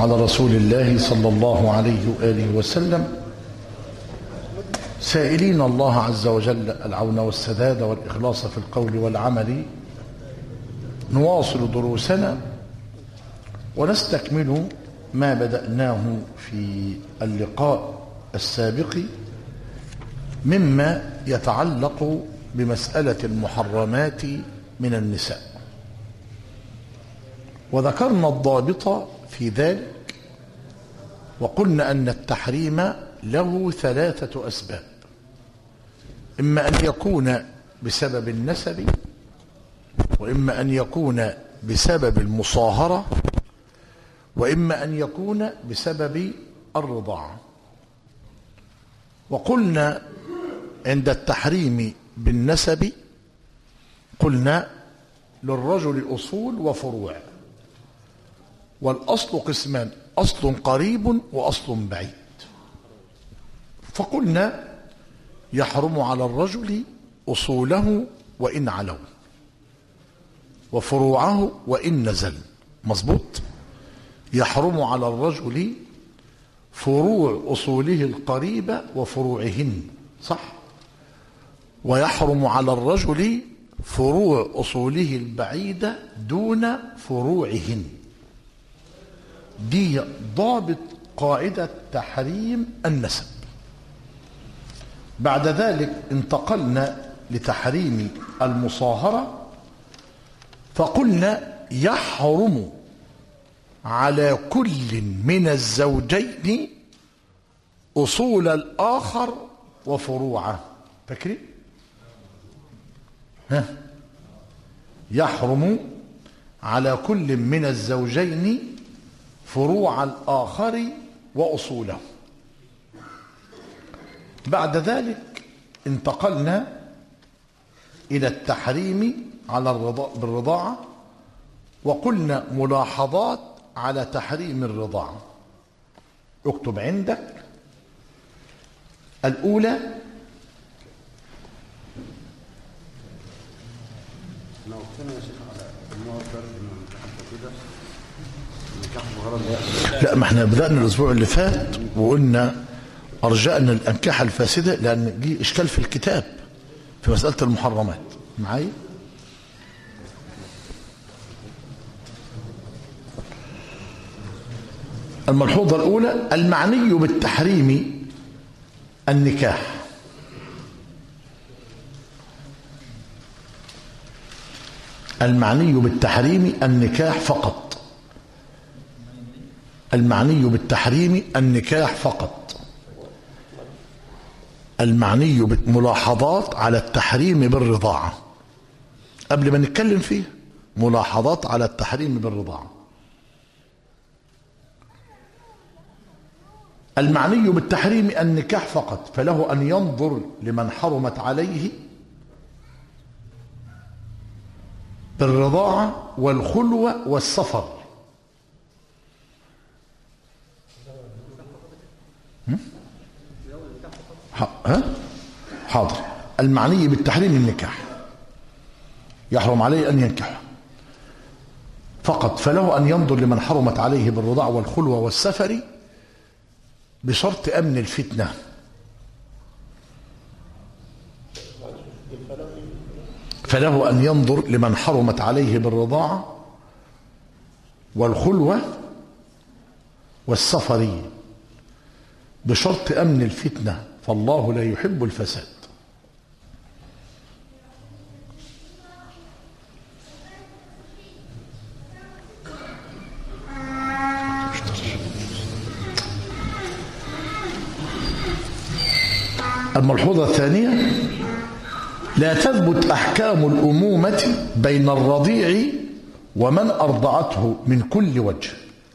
على رسول الله صلى الله عليه وآله وسلم سائلين الله عز وجل العون والسداد والإخلاص في القول والعمل نواصل دروسنا ونستكمل ما بدأناه في اللقاء السابق مما يتعلق بمسألة المحرمات من النساء وذكرنا الضابط في ذلك وقلنا أن التحريم له ثلاثة أسباب إما أن يكون بسبب النسب وإما أن يكون بسبب المصاهرة وإما أن يكون بسبب الرضاعة وقلنا عند التحريم بالنسب قلنا للرجل أصول وفروع والأصل قسمان أصل قريب وأصل بعيد فقلنا يحرم على الرجل أصوله وإن علوا وفروعه وإن نزل مظبوط يحرم على الرجل فروع أصوله القريبة وفروعهن صح ويحرم على الرجل فروع أصوله البعيدة دون فروعهن دي ضابط قاعدة تحريم النسب بعد ذلك انتقلنا لتحريم المصاهرة فقلنا يحرم على كل من الزوجين أصول الآخر وفروعه فاكرين ها يحرم على كل من الزوجين فروع الآخر وأصوله بعد ذلك انتقلنا إلى التحريم على الرضا بالرضاعة وقلنا ملاحظات على تحريم الرضاعة اكتب عندك الأولى نوقفنا يا شيخ على النوع الثالث من النكاح كده النكاح بغرض لا ما احنا بدأنا الأسبوع اللي فات وقلنا أرجأنا الأنكحة الفاسدة لأن دي إشكال في الكتاب في مسألة المحرمات معايا الملحوظة الأولى المعني بالتحريم النكاح المعني بالتحريم النكاح فقط المعني بالتحريم النكاح فقط المعني بملاحظات على التحريم بالرضاعة قبل ما نتكلم فيه ملاحظات على التحريم بالرضاعة المعني بالتحريم النكاح فقط فله أن ينظر لمن حرمت عليه بالرضاعة والخلوة والسفر ها حاضر المعني بالتحريم النكاح يحرم عليه أن ينكح فقط فله أن ينظر لمن حرمت عليه بالرضاع والخلوة والسفر بشرط أمن الفتنة فله أن ينظر لمن حرمت عليه بالرضاعة والخلوة والسفر بشرط أمن الفتنة فالله لا يحب الفساد الملحوظة الثانية لا تثبت أحكام الأمومة بين الرضيع ومن أرضعته من كل وجه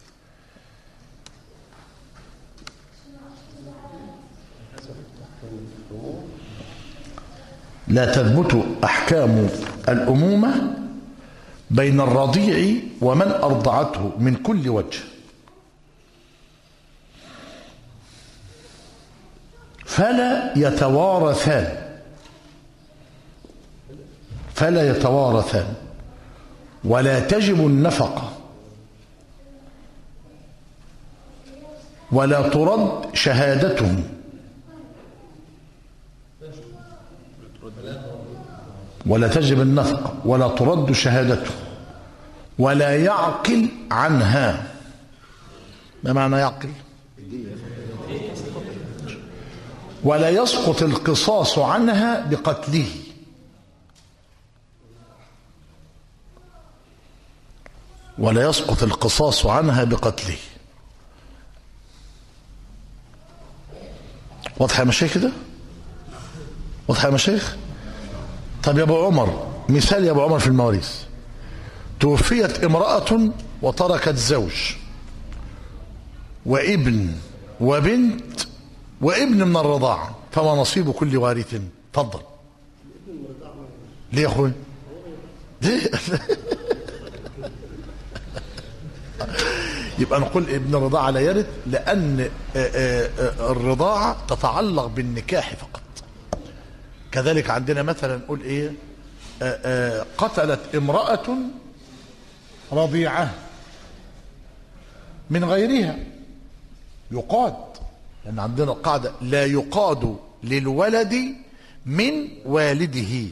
لا تثبت أحكام الأمومة بين الرضيع ومن أرضعته من كل وجه فلا يتوارثان فلا ولا ترد شهادته ولا تجب النفقة ولا ترد شهادته ولا يعقل عنها ما معنى يعقل ولا يسقط القصاص عنها بقتله ولا يسقط القصاص عنها بقتله واضح يا مشايخ كده واضح يا مشايخ طب يا ابو عمر مثال يا ابو عمر في المواريث توفيت امرأة وتركت زوج وابن وبنت وابن من الرضاعة فما نصيب كل وارث تفضل ليه يا اخوي ليه يبقى نقول ابن الرضاعة لا يرث لأن الرضاعة تتعلق بالنكاح فقط كذلك عندنا مثلا نقول ايه قتلت امرأة رضيعة من غيرها يقاد لأن عندنا قاعدة لا يقاد للولد من والده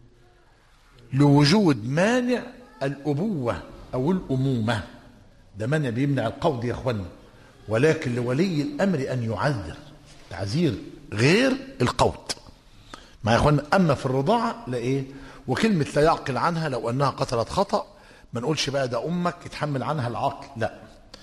لوجود مانع الأبوة أو الأمومة ده مانع بيمنع القود يا اخوانا ولكن لولي الأمر أن يعذر تعذير غير القود ما يا اخوانا أما في الرضاعة لا إيه وكلمة لا يعقل عنها لو أنها قتلت خطأ ما نقولش بقى ده أمك يتحمل عنها العقل لا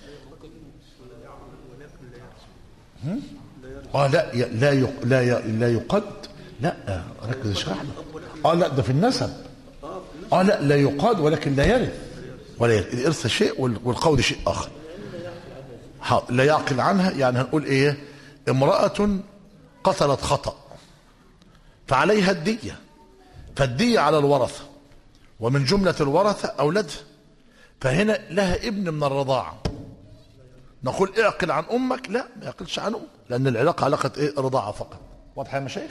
هم؟ اه لا ي- لا يق... لا ي... لا يقد لا ركز اشرح لي اه لا ده في النسب اه لا لا يقاد ولكن لا يرث ولا يرث الارث شيء وال- والقول شيء اخر ح- لا يعقل عنها يعني هنقول ايه امرأة قتلت خطأ فعليها الدية فالدية على الورثة ومن جملة الورثة أولادها فهنا لها ابن من الرضاعة نقول اعقل عن امك لا ما يعقلش عن امك لان العلاقه علاقه ايه رضاعه فقط واضحه يا مشايخ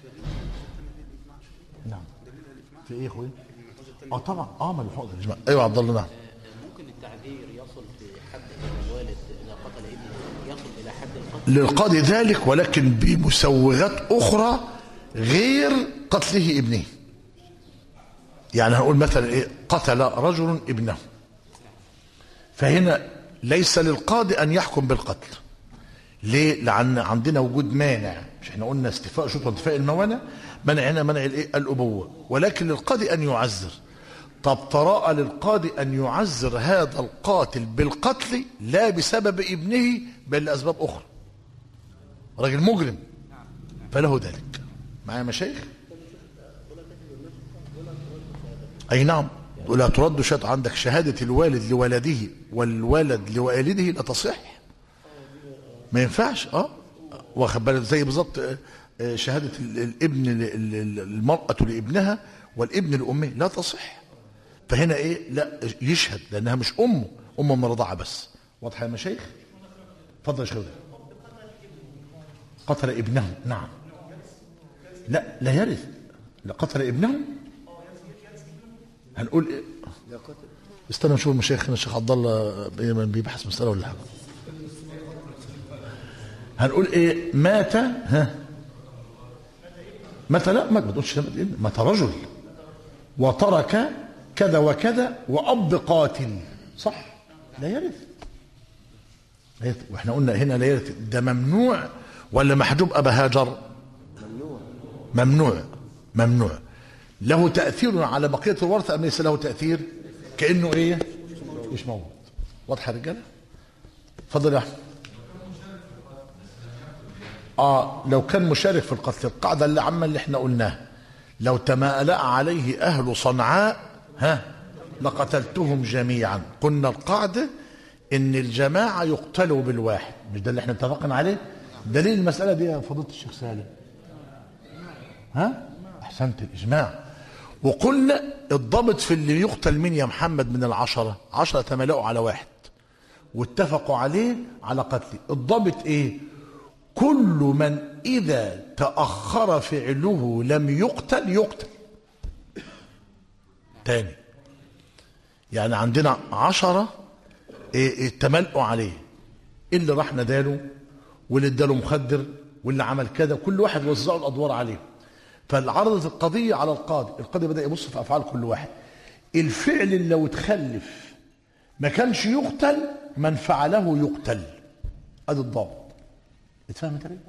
نعم في ايه يا اخويا اه طبعا اه ما الحقوق الاجماع ايوه عبد الله نعم ممكن التعذير يصل في حد من الوالد اذا قتل ابنه يصل الى حد القتل للقاضي ذلك ولكن بمسوغات اخرى غير قتله ابنه يعني هنقول مثلا ايه قتل رجل ابنه فهنا ليس للقاضي ان يحكم بالقتل ليه لان عندنا وجود مانع مش احنا قلنا استيفاء شروط وانتفاء الموانع منع هنا منع الايه الابوه ولكن للقاضي ان يعذر طب تراءى للقاضي ان يعذر هذا القاتل بالقتل لا بسبب ابنه بل لاسباب اخرى راجل مجرم فله ذلك معايا مشايخ اي نعم ولا ترد شهادة عندك شهادة الوالد لولده والولد لوالده لا تصح ما ينفعش اه واخد بالك زي بالظبط آه، آه، شهادة ال- الابن ل- ال- ال- المرأة لابنها والابن لأمه لا تصح فهنا ايه لا يشهد لانها مش امه امه من الرضاعة بس واضحة يا مشايخ اتفضل يا شيخ قتل ابنه نعم لا لا يرث لا قتل ابنه هنقول ايه استنى نشوف المشايخ الشيخ عبد الله بيبحث مسألة ولا حاجة هنقول ايه مات ها مات لا مات ما تقولش مات إيه؟ مات رجل وترك كذا وكذا وأب قاتل صح لا يرث لا يرث واحنا قلنا هنا لا يرث ده ممنوع ولا محجوب أبا هاجر ممنوع ممنوع له تأثير على بقية الورثة أم ليس له تأثير كأنه إيه مش موجود واضحة يا رجالة اتفضل يا أحمد آه لو كان مشارك في القتل القاعدة اللي عامة اللي احنا قلناها لو تمالأ عليه أهل صنعاء ها لقتلتهم جميعا قلنا القاعدة إن الجماعة يقتلوا بالواحد مش ده اللي احنا اتفقنا عليه دليل المسألة دي يا فضيلة الشيخ سالم ها احسنت الاجماع وقلنا الضابط في اللي يقتل مين يا محمد من العشرة عشرة تملأوا على واحد واتفقوا عليه على قتله الضابط ايه كل من اذا تأخر فعله لم يقتل يقتل تاني يعني عندنا عشرة إيه إيه تملأوا عليه اللي راح نداله واللي اداله مخدر واللي عمل كذا كل واحد وزعوا الادوار عليه فعرضت القضيه على القاضي القاضي بدا يبص في افعال كل واحد الفعل اللي لو اتخلف ما كانش يقتل من فعله يقتل ادي الضابط اتفهمت يا رجل؟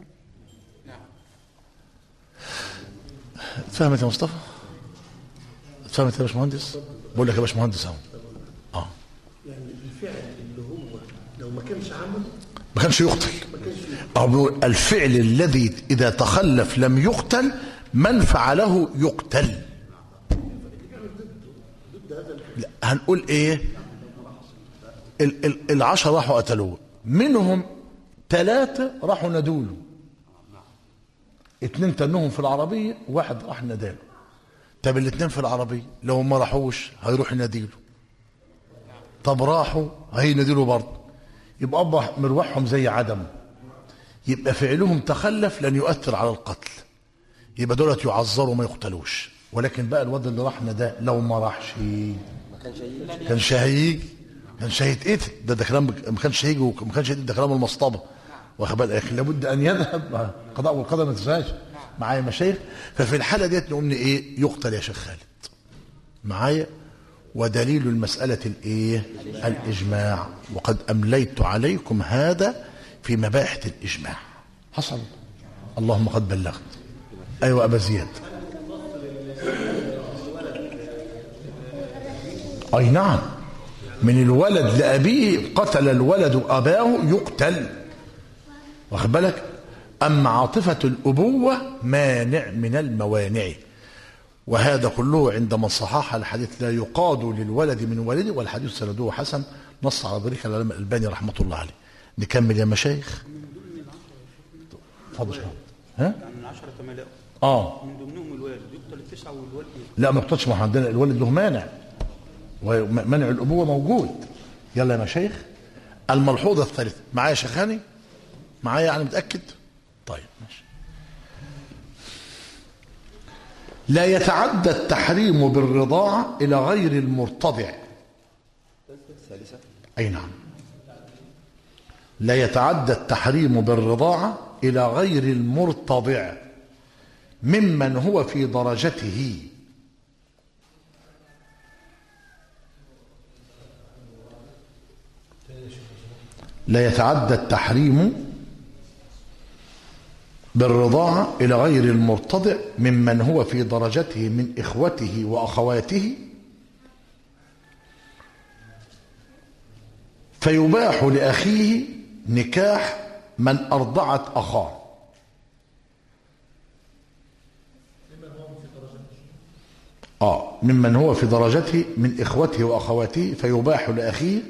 اتفهمت يا مصطفى اتفهمت يا باشمهندس بقول لك يا باشمهندس اهو اه يعني الفعل اللي هو لو ما كانش عمل ما كانش يقتل أو بيقول الفعل الذي إذا تخلف لم يقتل من فعله يقتل لا هنقول إيه ال- ال- العشرة راحوا قتلوه منهم ثلاثة راحوا ندوله اتنين تنهم في العربية واحد راح نداله طب الاتنين في العربية لو ما راحوش هيروح يناديله طب راحوا هيناديله برضه يبقى أبا مروحهم زي عدم يبقى فعلهم تخلف لن يؤثر على القتل يبقى دولت يعذروا ما يقتلوش ولكن بقى الواد اللي راح ده لو ما راحش كانش هيجي كانش هيتقتل ده ده كلام ما كانش هيجي وما كانش هيتقتل ده كلام المصطبه واخد بالك لكن لابد ان يذهب قضاء والقدر ما تنساش معايا مشايخ ففي الحاله ديت نقول ايه يقتل يا شيخ خالد معايا ودليل المسألة الإيه؟ الإجماع وقد أمليت عليكم هذا في مباحث الإجماع حصل اللهم قد بلغت أيوة أبا زياد أي نعم من الولد لأبيه قتل الولد أباه يقتل واخد بالك أما عاطفة الأبوة مانع من الموانع وهذا كله عند من صحح الحديث لا يقاد للولد من والده والحديث سنده حسن نص على ذلك العلامة الألباني رحمة الله عليه نكمل يا مشايخ اتفضل شباب. ها يعني من عشرة ملاء اه من ضمنهم الوالد يقتل التسعة والوالد لا ما يقتلش ما احنا عندنا الولد له مانع ومنع الأبوة موجود يلا يا مشايخ الملحوظة الثالثة معايا يا شيخاني معايا يعني متأكد طيب ماشي لا يتعدى التحريم بالرضاعة إلى غير المرتضع أي نعم لا يتعدى التحريم بالرضاعة إلى غير المرتضع ممن هو في درجته لا يتعدى التحريم بالرضاعة إلى غير المرتضع ممن هو في درجته من إخوته وأخواته فيباح لأخيه نكاح من أرضعت أخاه آه ممن هو في درجته من إخوته وأخواته فيباح لأخيه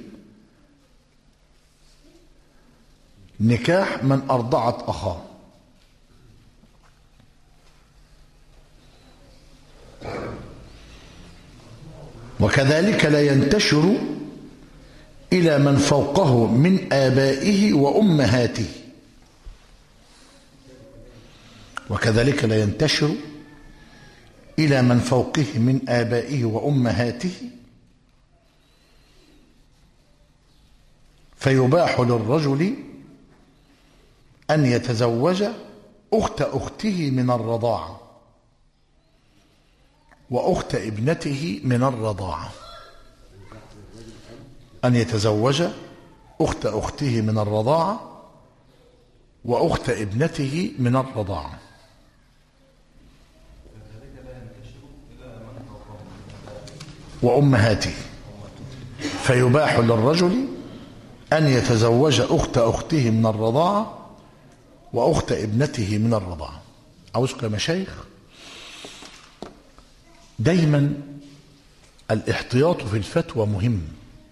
نكاح من أرضعت أخاه وكذلك لا ينتشر إلى من فوقه من آبائه وأمهاته وكذلك لا ينتشر إلى من فوقه من آبائه وأمهاته فيباح للرجل أن يتزوج أخت أخته من الرضاعة وأخت ابنته من الرضاعة أن يتزوج أخت أخته من الرضاعة وأخت ابنته من الرضاعة وأمهاته فيباح للرجل أن يتزوج أخت أخته من الرضاعة وأخت ابنته من الرضاعة عاوزكم يا مشايخ دايما الاحتياط في الفتوى مهم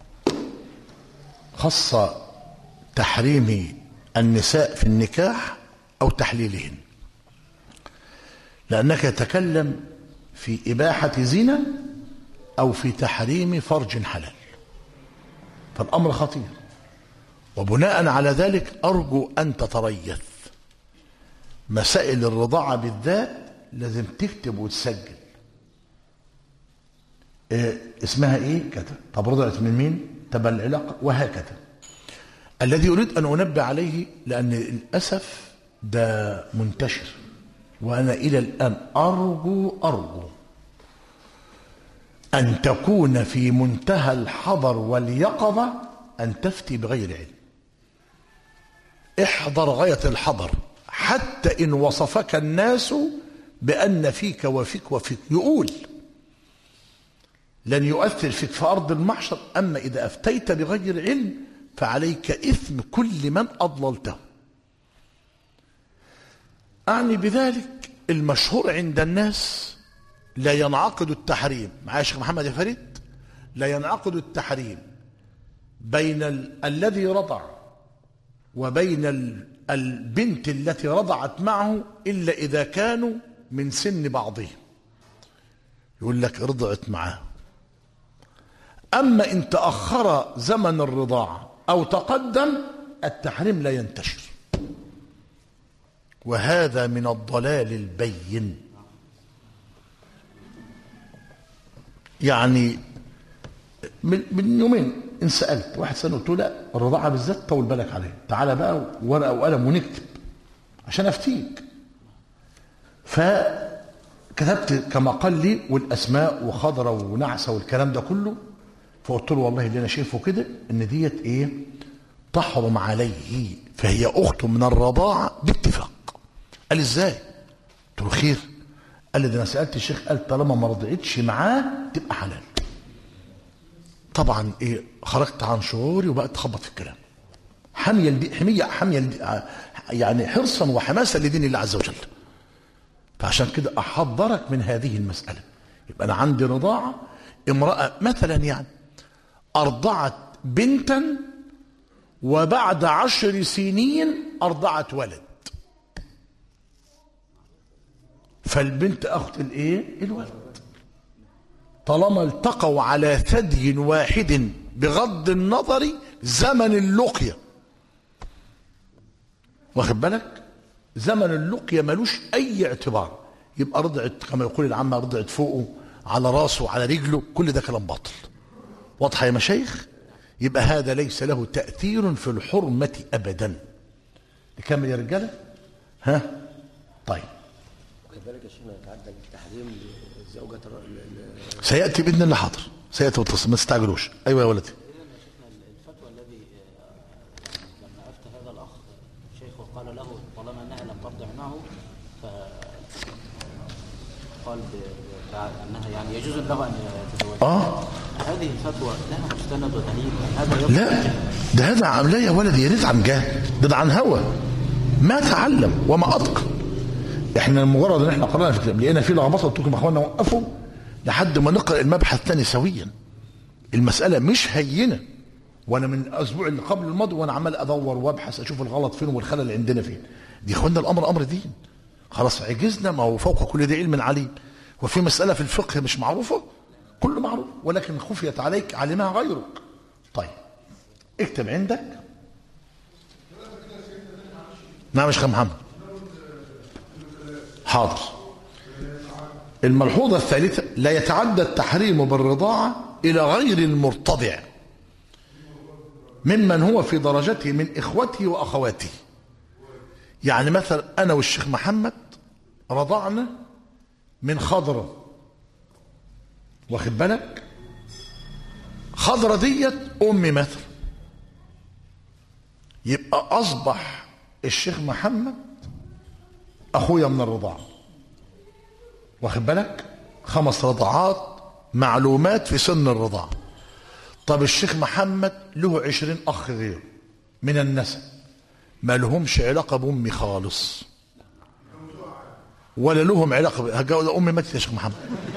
خاصة تحريم النساء في النكاح أو تحليلهن لأنك تتكلم في إباحة زنا أو في تحريم فرج حلال فالأمر خطير وبناء على ذلك أرجو أن تتريث مسائل الرضاعة بالذات لازم تكتب وتسجل إيه اسمها ايه كذا طب رضعت من مين طب العلاقة وهكذا الذي أريد أن أنبه عليه لأن للأسف ده منتشر وأنا إلى الآن أرجو أرجو أن تكون في منتهى الحذر واليقظة أن تفتي بغير علم احذر غاية الحذر حتى إن وصفك الناس بأن فيك وفيك وفيك يقول لن يؤثر فيك في أرض المحشر أما إذا أفتيت بغير علم فعليك إثم كل من أضللته أعني بذلك المشهور عند الناس لا ينعقد التحريم معايا شيخ محمد يا فريد لا ينعقد التحريم بين ال... الذي رضع وبين ال... البنت التي رضعت معه إلا إذا كانوا من سن بعضهم يقول لك رضعت معاه أما إن تأخر زمن الرضاعة أو تقدم التحريم لا ينتشر وهذا من الضلال البين يعني من, من يومين ان سالت واحد سالني قلت له لا الرضاعه بالذات طول بالك عليها تعالى بقى ورقه وقلم ونكتب عشان افتيك فكتبت كما قال لي والاسماء وخضره ونعسه والكلام ده كله فقلت له والله اللي انا شايفه كده ان ديت ايه تحرم عليه فهي اخت من الرضاعه باتفاق قال ازاي قلت له خير قال لي ده انا سالت الشيخ قال طالما ما رضعتش معاه تبقى حلال طبعا ايه خرجت عن شعوري وبقت تخبط في الكلام حمية الدي حمية حمية الدي يعني حرصا وحماسا لدين الله عز وجل فعشان كده احذرك من هذه المسألة يبقى انا عندي رضاعة امرأة مثلا يعني ارضعت بنتا وبعد عشر سنين ارضعت ولد فالبنت اخت الايه الولد طالما التقوا على ثدي واحد بغض النظر زمن اللقية واخد بالك زمن اللقية ملوش اي اعتبار يبقى رضعت كما يقول العامة رضعت فوقه على راسه على رجله كل ده كلام باطل واضحة يا مشايخ يبقى هذا ليس له تأثير في الحرمة أبدا نكمل يا رجالة ها طيب وكذلك يا شيخنا يتعدى التحريم لزوجة الر- ال- ال- سيأتي بإذن الله حاضر سيأتي بالتصل ما تستعجلوش أيوة يا ولدي إذا يا شيخنا الفتوى الذي آه، لما أفتى هذا الأخ شيخ وقال له طالما أنها لم ترضع معه ف قال ب- ب- أنها يعني يجوز له أن يتزوج آه هذه الفتوى لها مستند ودليل هذا يقصد لا ده هذا عن لا يا ولدي يا ريت عن جهل ده, ده عن هوى ما تعلم وما اتقن احنا مجرد ان احنا قرانا في الكتاب لقينا فيه لخبطه قلت لكم يا اخوانا وقفوا لحد ما نقرا المبحث الثاني سويا المساله مش هينه وانا من الاسبوع اللي قبل الماضي وانا عمال ادور وابحث اشوف الغلط فين والخلل اللي عندنا فين دي يا اخوانا الامر امر دين خلاص عجزنا ما هو فوق كل ذي علم عليم وفي مساله في الفقه مش معروفه كله معروف ولكن خفيت عليك علمها غيرك طيب اكتب عندك نعم يا شيخ محمد حاضر الملحوظة الثالثة لا يتعدى التحريم بالرضاعة إلى غير المرتضع ممن هو في درجته من إخوته وأخواته يعني مثلا أنا والشيخ محمد رضعنا من خضرة واخد بالك خضرة ديت أمي مثلا يبقى أصبح الشيخ محمد أخويا من الرضاعة واخد بالك خمس رضعات معلومات في سن الرضاعة طب الشيخ محمد له عشرين أخ غيره من النسب ما لهمش علاقة بأمي خالص ولا لهم علاقة ب... هجاوز أمي ماتت يا شيخ محمد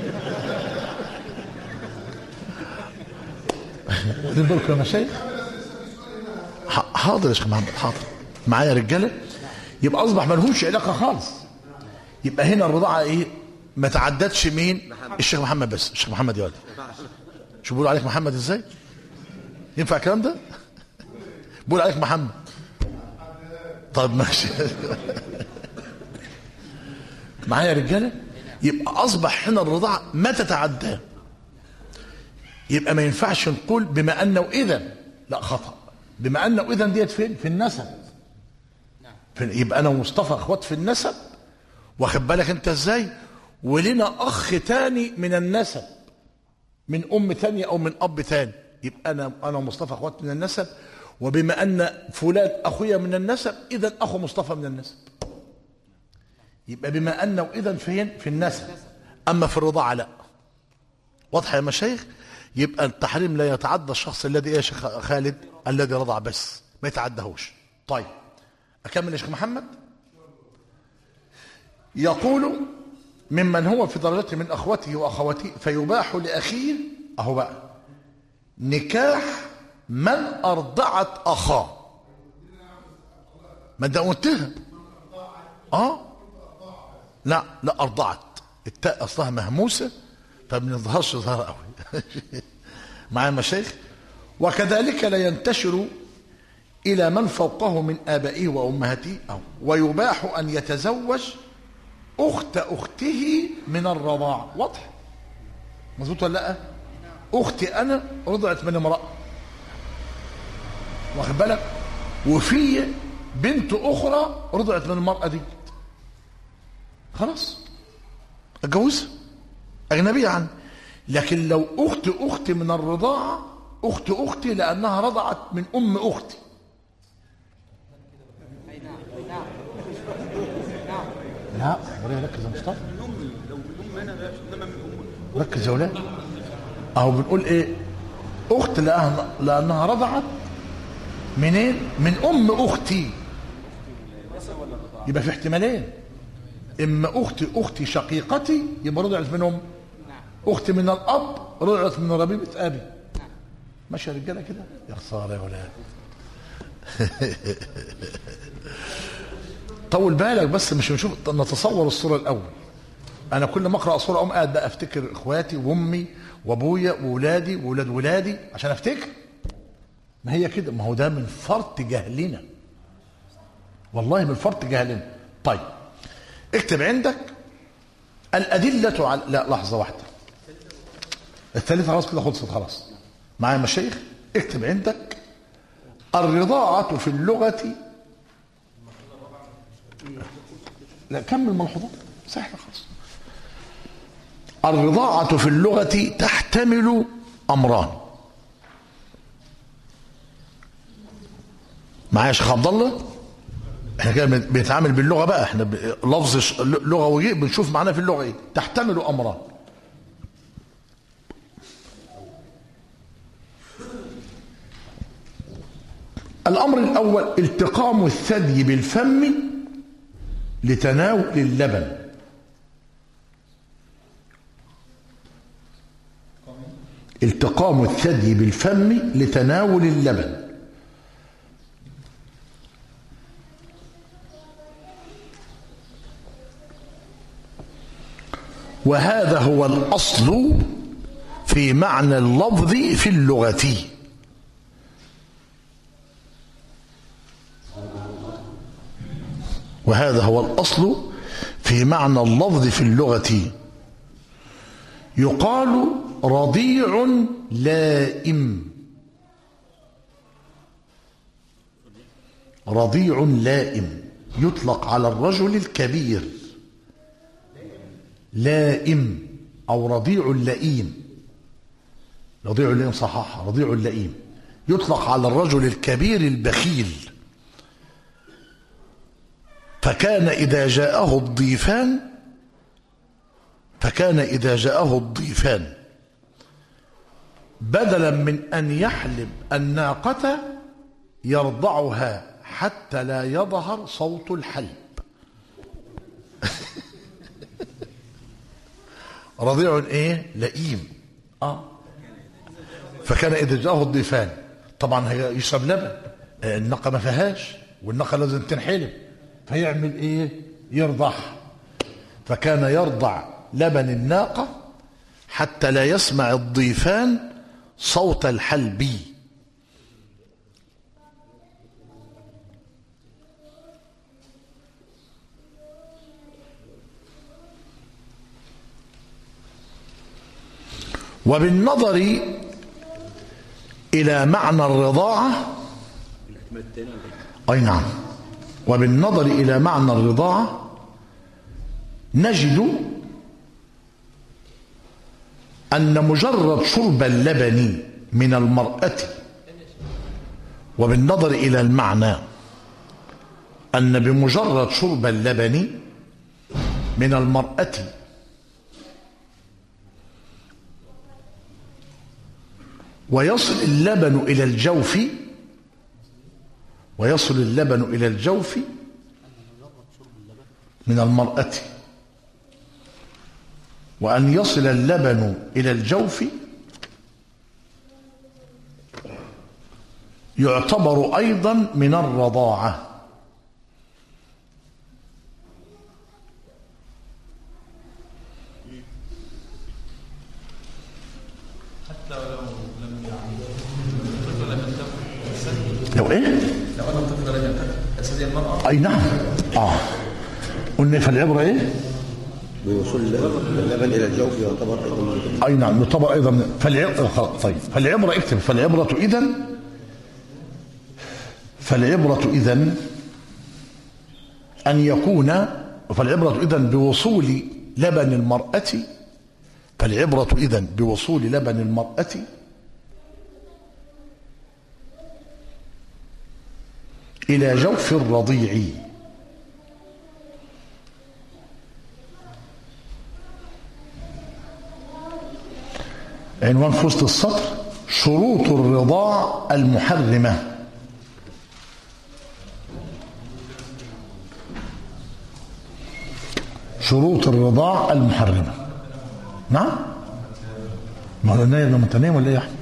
واخدين بالكم يا مشايخ ح- حاضر يا شيخ محمد حاضر معايا رجاله يبقى اصبح ما لهمش علاقه خالص يبقى هنا الرضاعه ايه ما تعدتش مين الشيخ محمد بس الشيخ محمد يا ولد شو بيقولوا عليك محمد ازاي ينفع الكلام ده بيقول عليك محمد طيب ماشي معايا يا رجاله يبقى اصبح هنا الرضاعه ما تتعداه يبقى ما ينفعش نقول بما انه اذا لا خطا بما انه اذا ديت فين في النسب في يبقى انا ومصطفى اخوات في النسب واخد بالك انت ازاي ولنا اخ تاني من النسب من ام تانية او من اب تاني يبقى انا انا ومصطفى اخوات من النسب وبما ان فلان اخويا من النسب اذا اخو مصطفى من النسب يبقى بما انه اذا فين في النسب اما في الرضاعه لا واضحه يا مشايخ يبقى التحريم لا يتعدى الشخص الذي ايه يا شيخ خالد الذي رضع بس ما يتعدهوش طيب اكمل يا شيخ محمد يقول ممن هو في درجته من اخوته واخواته فيباح لاخيه اهو بقى نكاح من ارضعت اخاه ما ده قلتها اه لا لا ارضعت التاء اصلها مهموسه فما بنظهرش ظهر قوي مع المشايخ وكذلك لا ينتشر الى من فوقه من ابائه وامهاته أو ويباح ان يتزوج اخت اخته من الرضاع واضح مظبوط ولا لا اختي انا رضعت من امراه واخد بالك وفي بنت اخرى رضعت من المراه دي خلاص اتجوزها اجنبيه عني لكن لو اخت اختي من الرضاعه اخت اختي لانها رضعت من ام اختي لا وريها ركز يا مصطفى ركز يا ولاد اهو بنقول ايه اخت لأنها, لانها رضعت منين من ام اختي يبقى في احتمالين اما اختي اختي شقيقتي يبقى رضعت من ام اختي من الاب رضعت من ربيبه ابي ماشي يا رجاله كده يا خساره يا ولاد طول بالك بس مش نشوف نتصور الصوره الاول انا كل ما اقرا صوره اقوم قاعد بقى افتكر اخواتي وامي وابويا واولادي واولاد ولادي عشان افتكر ما هي كده ما هو ده من فرط جهلنا والله من فرط جهلنا طيب اكتب عندك الأدلة على لا لحظة واحدة الثالثة خلاص كده خلصت خلاص معايا مشايخ اكتب عندك الرضاعة في اللغة لا كمل ملحوظات سهلة خلاص الرضاعة في اللغة تحتمل أمران معايا يا شيخ عبد الله احنا كده بنتعامل باللغه بقى احنا ب- لفظ ش- لغوي بنشوف معانا في اللغه ايه تحتمل امران الامر الاول التقام الثدي بالفم لتناول اللبن التقام الثدي بالفم لتناول اللبن وهذا هو الأصل في معنى اللفظ في اللغة وهذا هو الأصل في معنى اللفظ في اللغة يقال رضيع لائم رضيع لائم يطلق على الرجل الكبير لائم أو رضيع لئيم رضيع اللئيم صحاح رضيع اللئيم يطلق على الرجل الكبير البخيل فكان إذا جاءه الضيفان فكان إذا جاءه الضيفان بدلا من أن يحلب الناقة يرضعها حتى لا يظهر صوت الحلب رضيع ايه لئيم اه فكان اذا جاءه الضيفان طبعا هي يشرب لبن آه، الناقه ما فيهاش والناقه لازم تنحلب فيعمل ايه يرضعها فكان يرضع لبن الناقه حتى لا يسمع الضيفان صوت الحلب وبالنظر إلى معنى الرضاعة فإن الرضاعة تحتمل أمران الاحتمال الثاني ولا إيه؟ أي نعم وبالنظر إلى معنى الرضاعة نجد أن مجرد شرب اللبن من المرأة وبالنظر إلى المعنى أن بمجرد شرب اللبن من المرأة ويصل اللبن إلى الجوف ويصل اللبن إلى الجوف من المرأة وأن يصل اللبن إلى الجوف يعتبر أيضا من الرضاعة حتى لو لم يعني الطفل لم ينتفع لو إيه؟ لو ان الطفل لم ينتفع تستطيع المراه أي نعم آه قلنا فالعبرة إيه؟ بوصول اللبن الى الجوف يعتبر ايضا من أي نعم يعتبر أيضا من فالعبرة خلاص، طيب فالعبرة اكتب فالعبرة إذن فالعبرة إذن أن يكون فالعبرة إذن بوصول لبن المرأة فالعبرة إذن بوصول لبن المرأة إلى جوف الرضيع عنوان في وسط السطر شروط الرضاع المحرمة شروط الرضاع المحرمة نعم ما هو نايم لما انت نايم ولا ايه يا احمد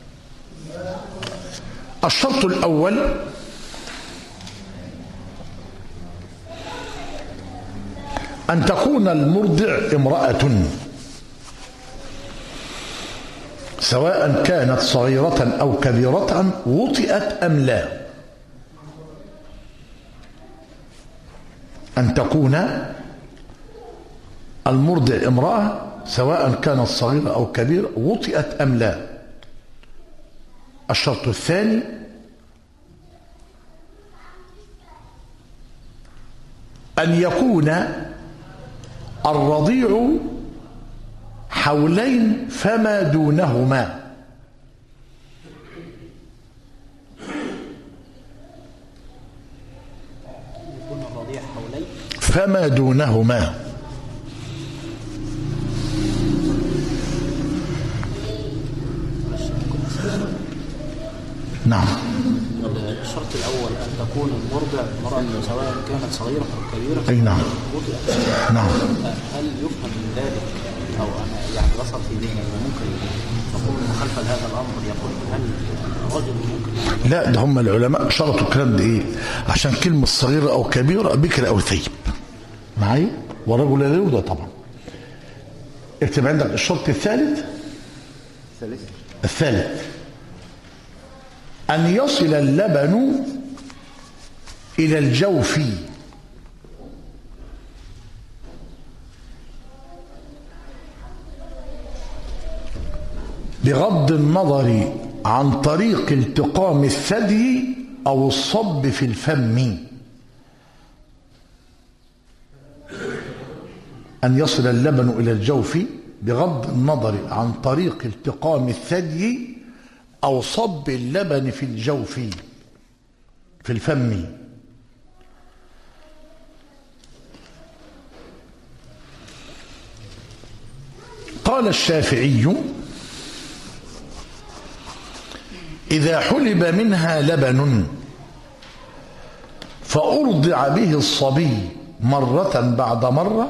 الشرط الاول ان تكون المرضع امراه سواء كانت صغيرة أو كبيرة وطئت أم لا أن تكون المرضع امرأة سواء كانت صغيرة أو كبيرة وطئت أم لا الشرط الثاني أن يكون الرضيع حولين فما دونهما يكون الرضيع حولين فما دونهما نعم الشرط الأول أن تكون المرضع امرأة سواء كانت صغيرة أو كبيرة أي نعم وطئت نعم هل يفهم من ذلك أو أنا يعني وصل في ذهني أنه ممكن تكون مخالفة لهذا الأمر يقول هل الرجل ممكن لا ده هم العلماء شرطوا الكلام ده ايه عشان كلمة صغيرة او كبيرة بكر او ثيب معايا والرجل لا يوضع طبعا اكتب عندك الشرط الثالث ثالث الثالث أن يصل اللبن إلى الجوف بغض النظر عن طريق التقام الثدي أو الصب في الفم أن يصل اللبن إلى الجوف بغض النظر عن طريق التقام الثدي أو صب اللبن في الجوف في الفم قال الشافعي إذا حلب منها لبن فأرضع به الصبي مرة بعد مرة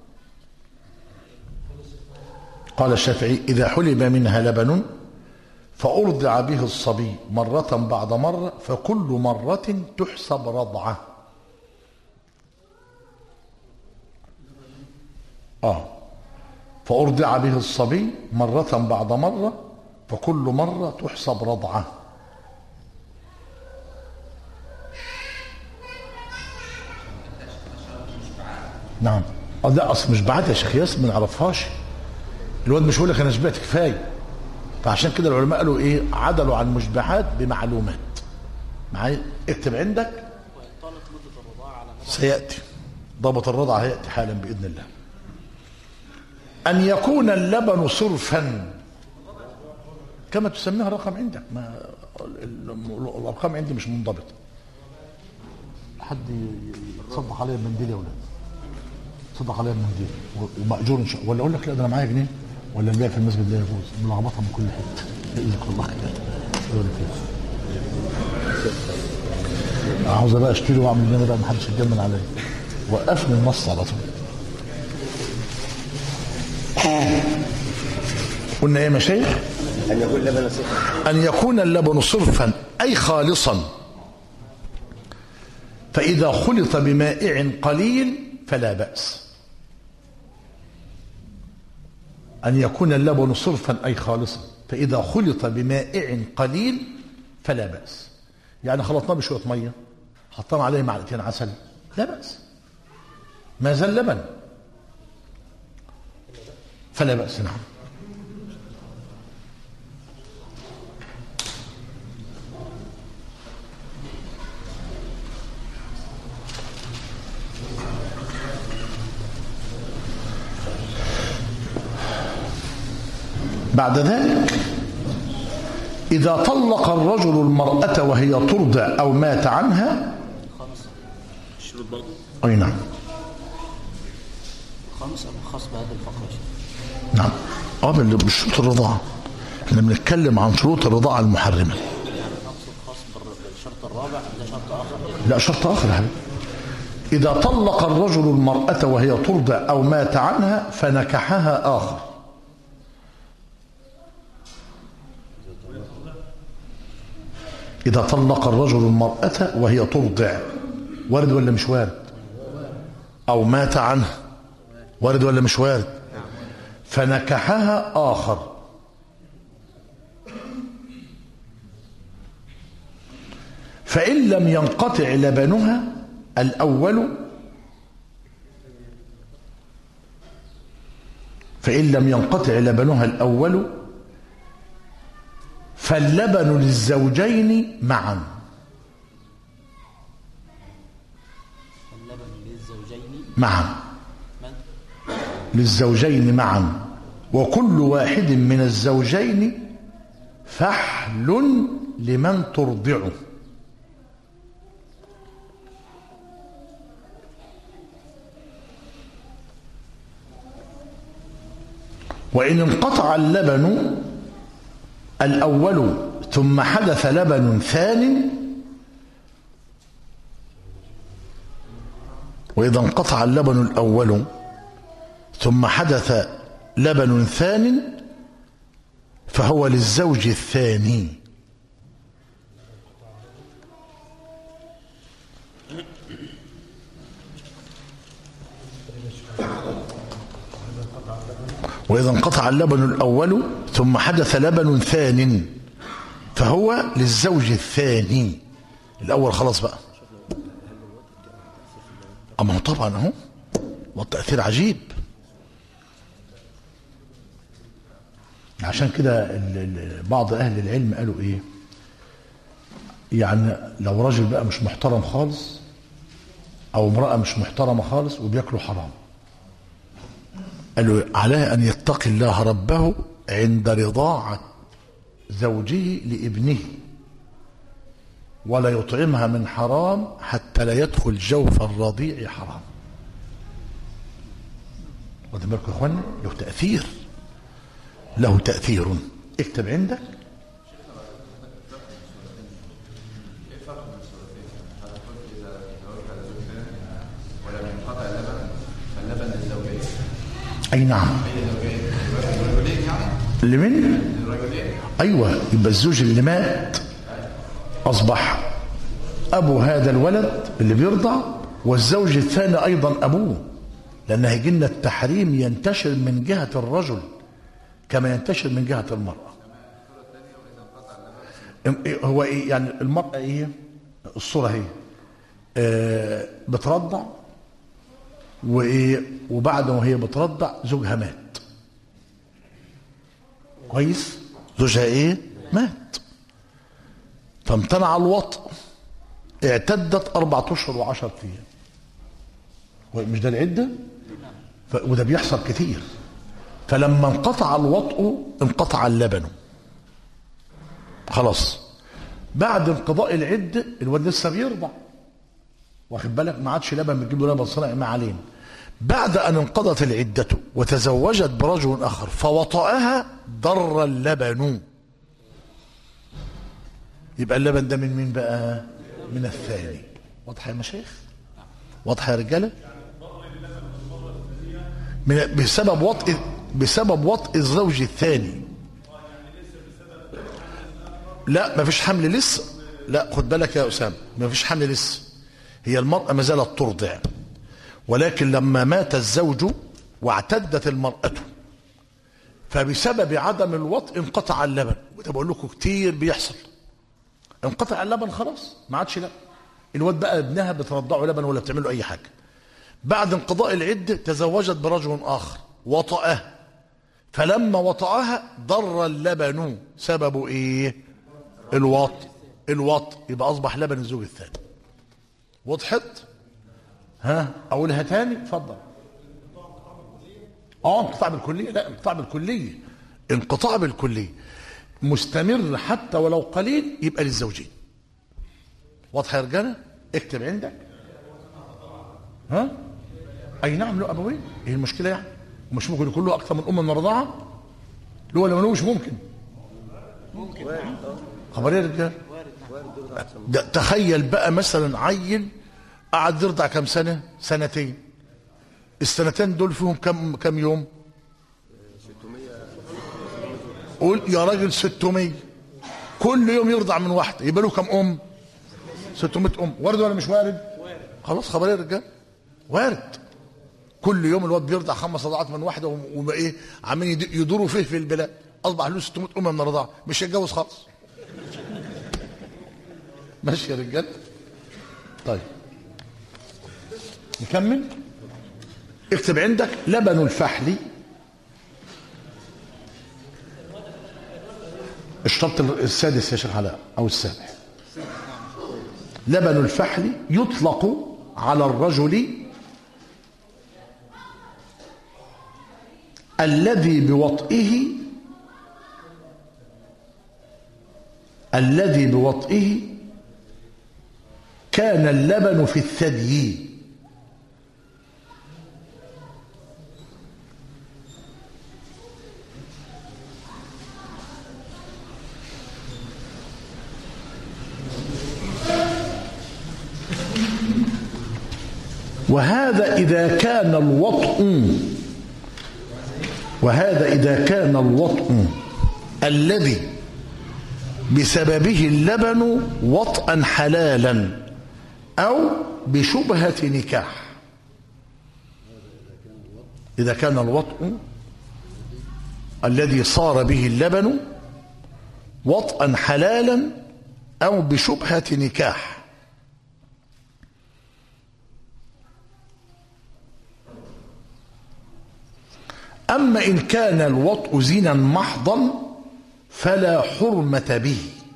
قال الشافعي إذا حلب منها لبن فأرضع به الصبي مرة بعد مرة فكل مرة تحسب رضعة آه فأرضع به الصبي مرة بعد مرة فكل مرة تحسب رضعة نعم آه لا أصل مش بعد يا شيخ ياسر ما نعرفهاش الواد مش يقول لك أنا شبعت كفاية فعشان كده العلماء قالوا إيه عدلوا عن مشبعات بمعلومات معايا اكتب عندك وينطلق مدة الرضاعة على مدى سيأتي ضبط الرضع هيأتي حالا بإذن الله أن يكون اللبن صرفا كما تسميها الرقم عندك ما ال- ال- الأرقام عندي مش منضبطة حد يتصدق عليا بمنديل يا ولاد تصدق عليا بمنديل و- ومأجور إن شاء الله ولا أقول لك لا ده أنا معايا جنيه ولا البيع في المسجد لا يجوز ملخبطة من كل حتة بإذنك الله خير أقول لك إيه. عاوز بقى اشتري واعمل اللي انا بقى محدش يتجنن عليا وقفني النص على طول قلنا ايه يا مشايخ أن يكون لبن صفر ان يكون اللبن صرفا اي خالصا فاذا خلط بمائع قليل فلا باس ان يكون اللبن صرفا اي خالصا فاذا خلط بمائع قليل فلا باس يعني خلطناه بشويه ميه حطينا عليه معلقتين عسل لا باس ما زال لبن فلا باس نعم بعد ذلك إذا طلق الرجل المرأة وهي ترضع أو مات عنها الشروط برضه أي نعم خمسة خاص بهذا الفقرة يا شيخ. نعم اه بال- بشروط الرضاعة احنا بنتكلم عن شروط الرضاعة المحرمة يعني أقصد خاص بالر- بالشرط الرابع ده شرط آخر لا شرط آخر يا حبيبي إذا طلق الرجل المرأة وهي ترضع أو مات عنها فنكحها آخر إذا طلق الرجل المرأة وهي ترضع وارد ولا مش وارد أو مات عنها وارد ولا مش وارد فنكحها آخر فإن لم ينقطع لبنها الأول فإن لم ينقطع لبنها الأول فاللبن للزوجين معا اللبن للزوجين معا من للزوجين معا وكل واحد من الزوجين فحل لمن ترضعه وإن انقطع اللبن الأول ثم حدث لبن ثان وإذا انقطع اللبن الأول ثم حدث لبن ثان فهو للزوج الثاني وإذا انقطع اللبن الأول ثم حدث لبن ثان فهو للزوج الثاني الأول خلاص بقى أما هو طبعا أهو والتأثير عجيب عشان كده ال- ال- بعض أهل العلم قالوا إيه يعني لو راجل بقى مش محترم خالص أو امرأة مش محترمة خالص وبياكلوا حرام قالوا عليه أن يتقي الله ربه عند رضاعة زوجه لابنه ولا يطعمها من حرام حتى لا يدخل جوف الرضيع حرام واخدين بالكم يا اخوانا له تأثير له تأثير اكتب عندك أي نعم لمن؟ أيوة يبقى الزوج اللي مات أصبح أبو هذا الولد اللي بيرضع والزوج الثاني أيضا أبوه لأن هيجي لنا التحريم ينتشر من جهة الرجل كما ينتشر من جهة المرأة إم- هو إيه يعني المرأة إيه الصورة هي آه بترضع وإيه وبعد ما هي بترضع زوجها مات كويس زوجها إيه مات فامتنع الوطء اعتدت أربعة أشهر وعشرة أيام مش ده العدة ف... وده بيحصل كتير فلما انقطع الوطء انقطع اللبن خلاص بعد انقضاء العدة الواد لسه بيرضع واخد بالك ما عادش لبن بتجيب له لبن صناعي ما علينا بعد ان انقضت العدة وتزوجت برجل اخر فوطأها ضر اللبن يبقى اللبن ده من مين بقى من الثاني واضح يا مشايخ واضح يا رجاله من بسبب وطء بسبب وطء الزوج الثاني لا ما فيش حمل لسه لا خد بالك يا اسامه ما فيش حمل لسه هي المراه ما زالت ترضع ولكن لما مات الزوج واعتدت المراه فبسبب عدم الوطء انقطع اللبن وده بقول لكم كتير بيحصل انقطع اللبن خلاص ما عادش لبن الواد بقى ابنها بترضعه لبن ولا بتعمل له اي حاجه بعد انقضاء العده تزوجت برجل اخر وطأه فلما وطأها ضر اللبن سببه ايه الوط الوط يبقى اصبح لبن الزوج الثاني وضحت ها اقولها تاني اتفضل اه انقطاع بالكليه لا انقطاع بالكليه انقطاع بالكليه مستمر حتى ولو قليل يبقى للزوجين واضحه يا رجاله اكتب عندك ها اي نعم له ابوين ايه المشكله يعني ومش ممكن يكون له اكثر من ام من الرضاعه له ولا ملوش ممكن خبر ايه يا رجال ده تخيل بقى مثلا عيل قعد يرضع كام سنه سنتين السنتين دول فيهم كم كم يوم قول يا راجل 600 كل يوم يرضع من واحده يبقى له كم ام 600 ام وارد ولا مش وارد خلاص خبر ايه يا رجال وارد كل يوم الواد بيرضع خمس رضعات من واحده وما ايه عمالين يدوروا فيه في البلاد اصبح له 600 ام من الرضاعه مش هيتجوز خالص ماشي يا رجال طيب نكمل اكتب عندك لبن الفحل الشرط السادس يا شيخ علاء او السابع لبن الفحل يطلق على الرجل الذي بوطئه الذي بوطئه كان اللبن في الثدي وهذا إذا كان الوطء وهذا إذا كان الوطء الذي بسببه اللبن وطئا حلالا أو بشبهة نكاح إذا كان الوطء الذي صار به اللبن وطئا حلالا أو بشبهة نكاح أما إن كان الوطء زنا محضا فلا حرمة به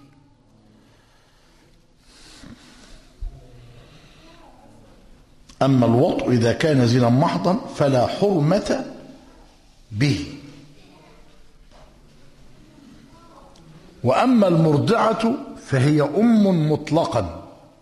أما الوطء إذا كان زنا محضا فلا حرمة به وأما المرضعة فهي أم مطلقا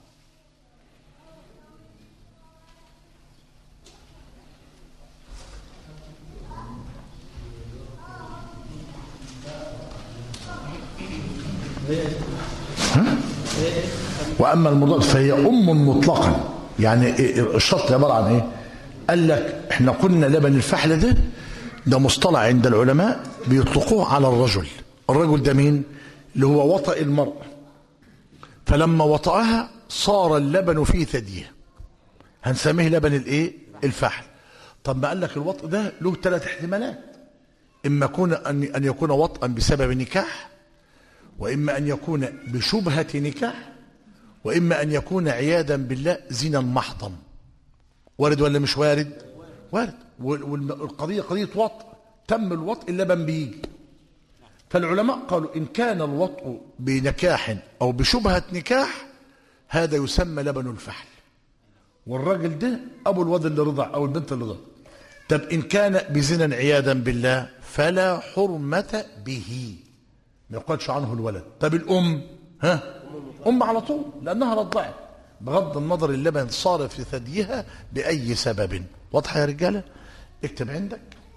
واما المرضعه فهي ام مطلقا يعني الشرط عباره عن ايه قال لك احنا قلنا لبن الفحل ده ده مصطلح عند العلماء بيطلقوه على الرجل الرجل ده مين اللي هو وطأ المرأة فلما وطأها صار اللبن في ثديها هنسميه لبن الايه الفحل طب ما قال لك الوطء ده له ثلاث احتمالات اما يكون ان ان يكون وطئا بسبب نكاح واما ان يكون بشبهه نكاح واما ان يكون عياذا بالله زنا محضا وارد ولا مش وارد وارد والقضيه قضيه وطء تم الوطء اللبن بيجي فالعلماء قالوا ان كان الوطء بنكاح او بشبهه نكاح هذا يسمى لبن الفحل والراجل ده ابو الواد اللي رضع او البنت اللي رضع طب ان كان بزنا عياذا بالله فلا حرمه به ما يقالش عنه الولد طب الام ها ام على طول لانها رضعت بغض النظر اللبن صار في ثديها باي سبب واضحه يا رجاله اكتب عندك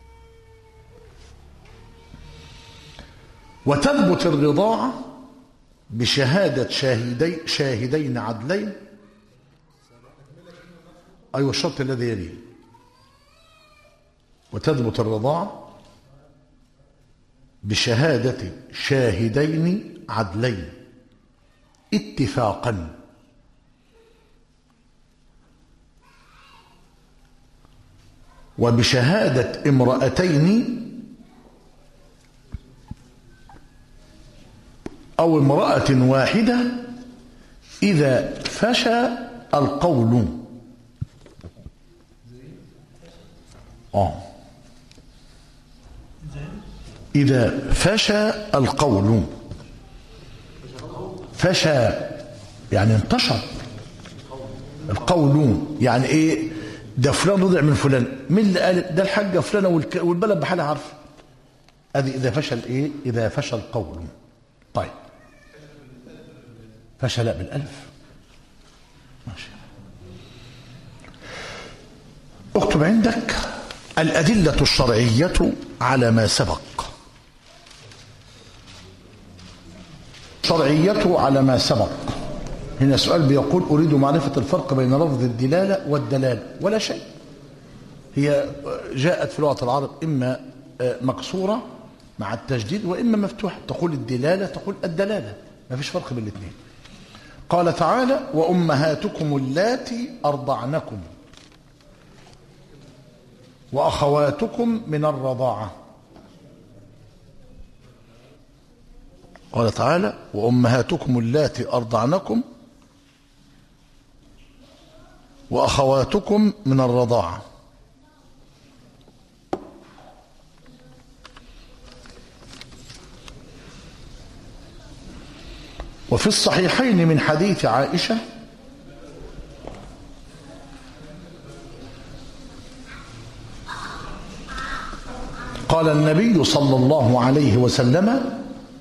وتثبت الرضاعه بشهاده شاهدي شاهدين عدلين أيوة الشرط الذي يليه وتثبت الرضاعة بشهادة شاهدين عدلين اتفاقا وبشهادة امرأتين أو امرأة واحدة إذا فشى القول آه. إذا فشى القول فشى يعني انتشر القول يعني ايه ده فلان رضع من فلان مين اللي قال ده الحاجه فلانه والك- والبلد بحالها عارفه ادي اذا فشل ايه اذا فشل القول طيب فشل بالالف ماشي اكتب عندك الأدلة الشرعية على ما سبق شرعية على ما سبق هنا سؤال بيقول أريد معرفة الفرق بين لفظ الدلالة والدلالة ولا شيء هي جاءت في لغة العرب إما مكسورة مع التجديد وإما مفتوحة تقول الدلالة تقول الدلالة ما فيش فرق بين الاثنين قال تعالى وأمهاتكم اللاتي أرضعنكم وأخواتكم من الرضاعة قال تعالى وأمهاتكم اللاتي أرضعنكم وأخواتكم من الرضاعة وفي الصحيحين من حديث عائشة قال النبي صلى الله عليه وسلم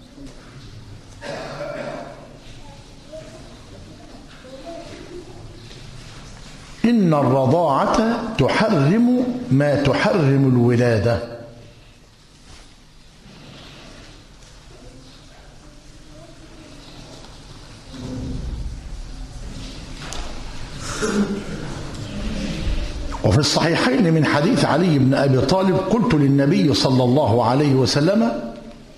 إن الرضاعة تحرم ما تحرم الولادة وفي الصحيحين من حديث علي بن أبي طالب قلت للنبي صلى الله عليه وسلم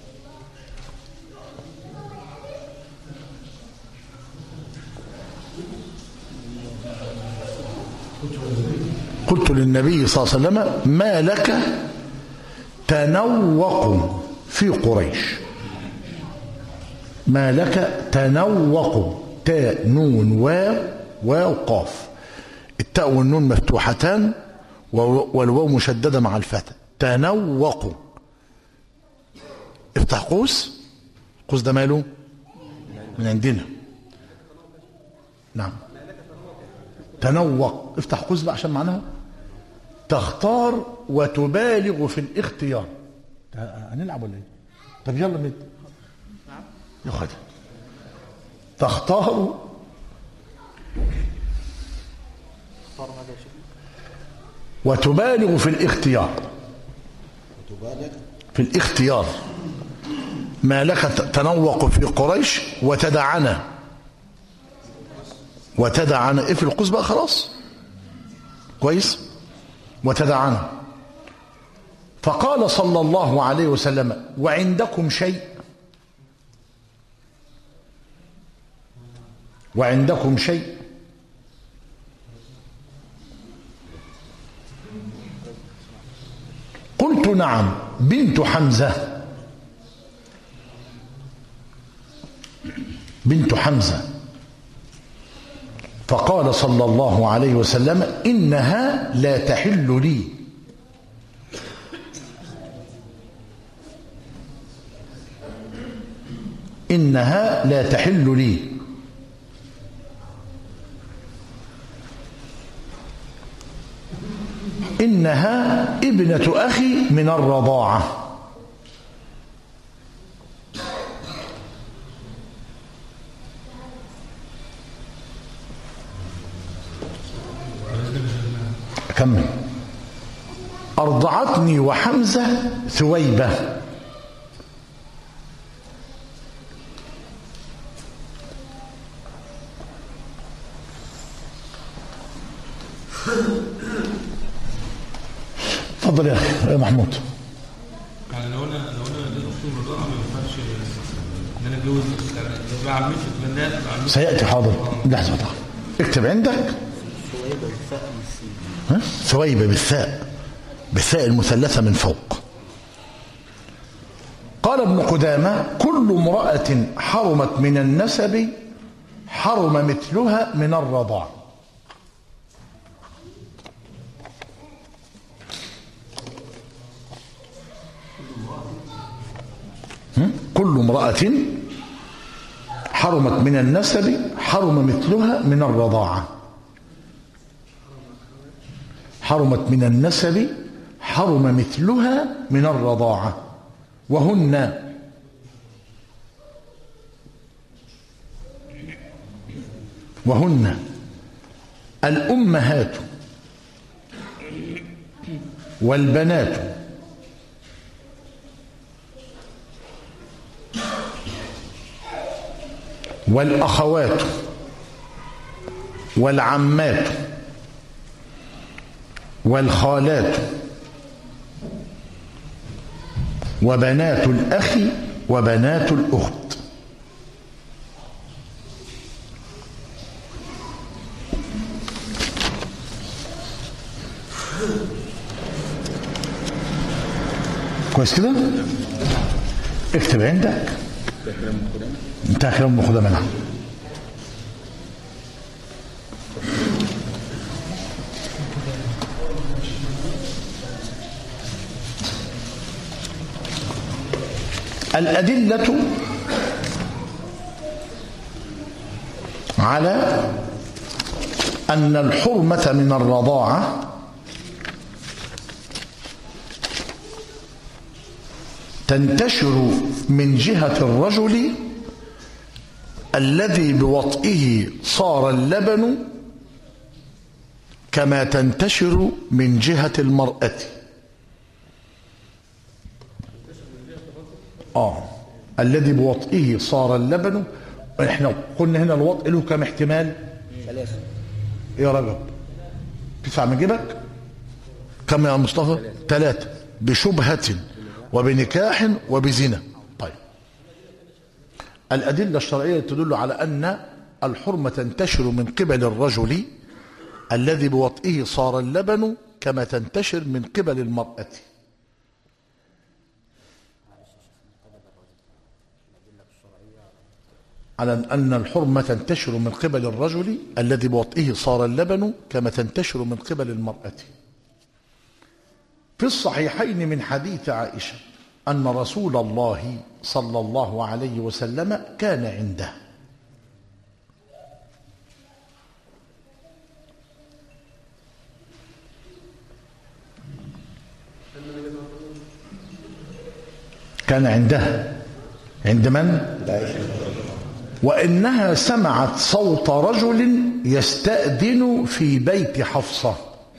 قلت للنبي صلى الله عليه وسلم ما لك تنوق في قريش ما لك تنوق تاء نون واو واو قاف التاء والنون مفتوحتان والواو مشددة مع الفتح تنوق افتح قوس قوس ده ماله من عندنا نعم تنوق افتح قوس بقى عشان معناها تختار وتبالغ في الاختيار هنلعب ولا ايه طب يلا مد يا خدي تختار اختار ماذا يا شيخ وتبالغ في الاختيار وتبالغ في الاختيار ما لك تنوق في قريش وتدعنا وتدعنا ايه في القوس بقى خلاص كويس وتدعنا فقال صلى الله عليه وسلم وعندكم شيء وعندكم شيء قلت نعم بنت حمزة بنت حمزة فقال صلى الله عليه وسلم إنها لا تحل لي إنها لا تحل لي إنها ابنة أخي من الرضاعة كمل أرضعتني وحمزة ثويبة تفضل يا أخي يا محمود يعني لو انا لو انا لقيت اختي مرضعه ما ينفعش ان انا اتجوز يعني لو عمتي اتمنى عمتي سيأتي حاضر لحظة واحدة. اكتب عندك سويبة بالفاء من السين ها؟ ثويبة بالثاء بالثاء المثلثة من فوق قال ابن قدامة كل امرأة حرمت من النسب حرم مثلها من الرضاع هم؟ كل امرأة حرمت من النسب حرم مثلها من الرضاعه حرمت من النسب حرم مثلها من الرضاعة وهن وهن الأمهات والبنات والأخوات والعمات والخالات وبنات الأخ وبنات الأخت كويس كده اكتب عندك انتهى كلام ابن خدامه نعم الأدلة على أن الحرمة من الرضاعة تنتشر من جهة الرجل الذي بوطئه صار اللبن كما تنتشر من جهة المرأة آه الذي بوطئه صار اللبن احنا قلنا هنا الوطء له كم احتمال ثلاثة يا رجب تدفع من جيبك كم يا مصطفى ثلاثة بشبهة وبنكاح وبزنا طيب الأدلة الشرعية تدل على أن الحرمة تنتشر من قبل الرجل الذي بوطئه صار اللبن كما تنتشر من قبل المرأة على أن الحرمة تنتشر من قبل الرجل الذي بوطئه صار اللبن كما تنتشر من قبل المرأة في الصحيحين من حديث عائشة أن رسول الله صلى الله عليه وسلم كان عنده كان عنده عند من؟ وإنها سمعت صوت رجل يستأذن في بيت حفصة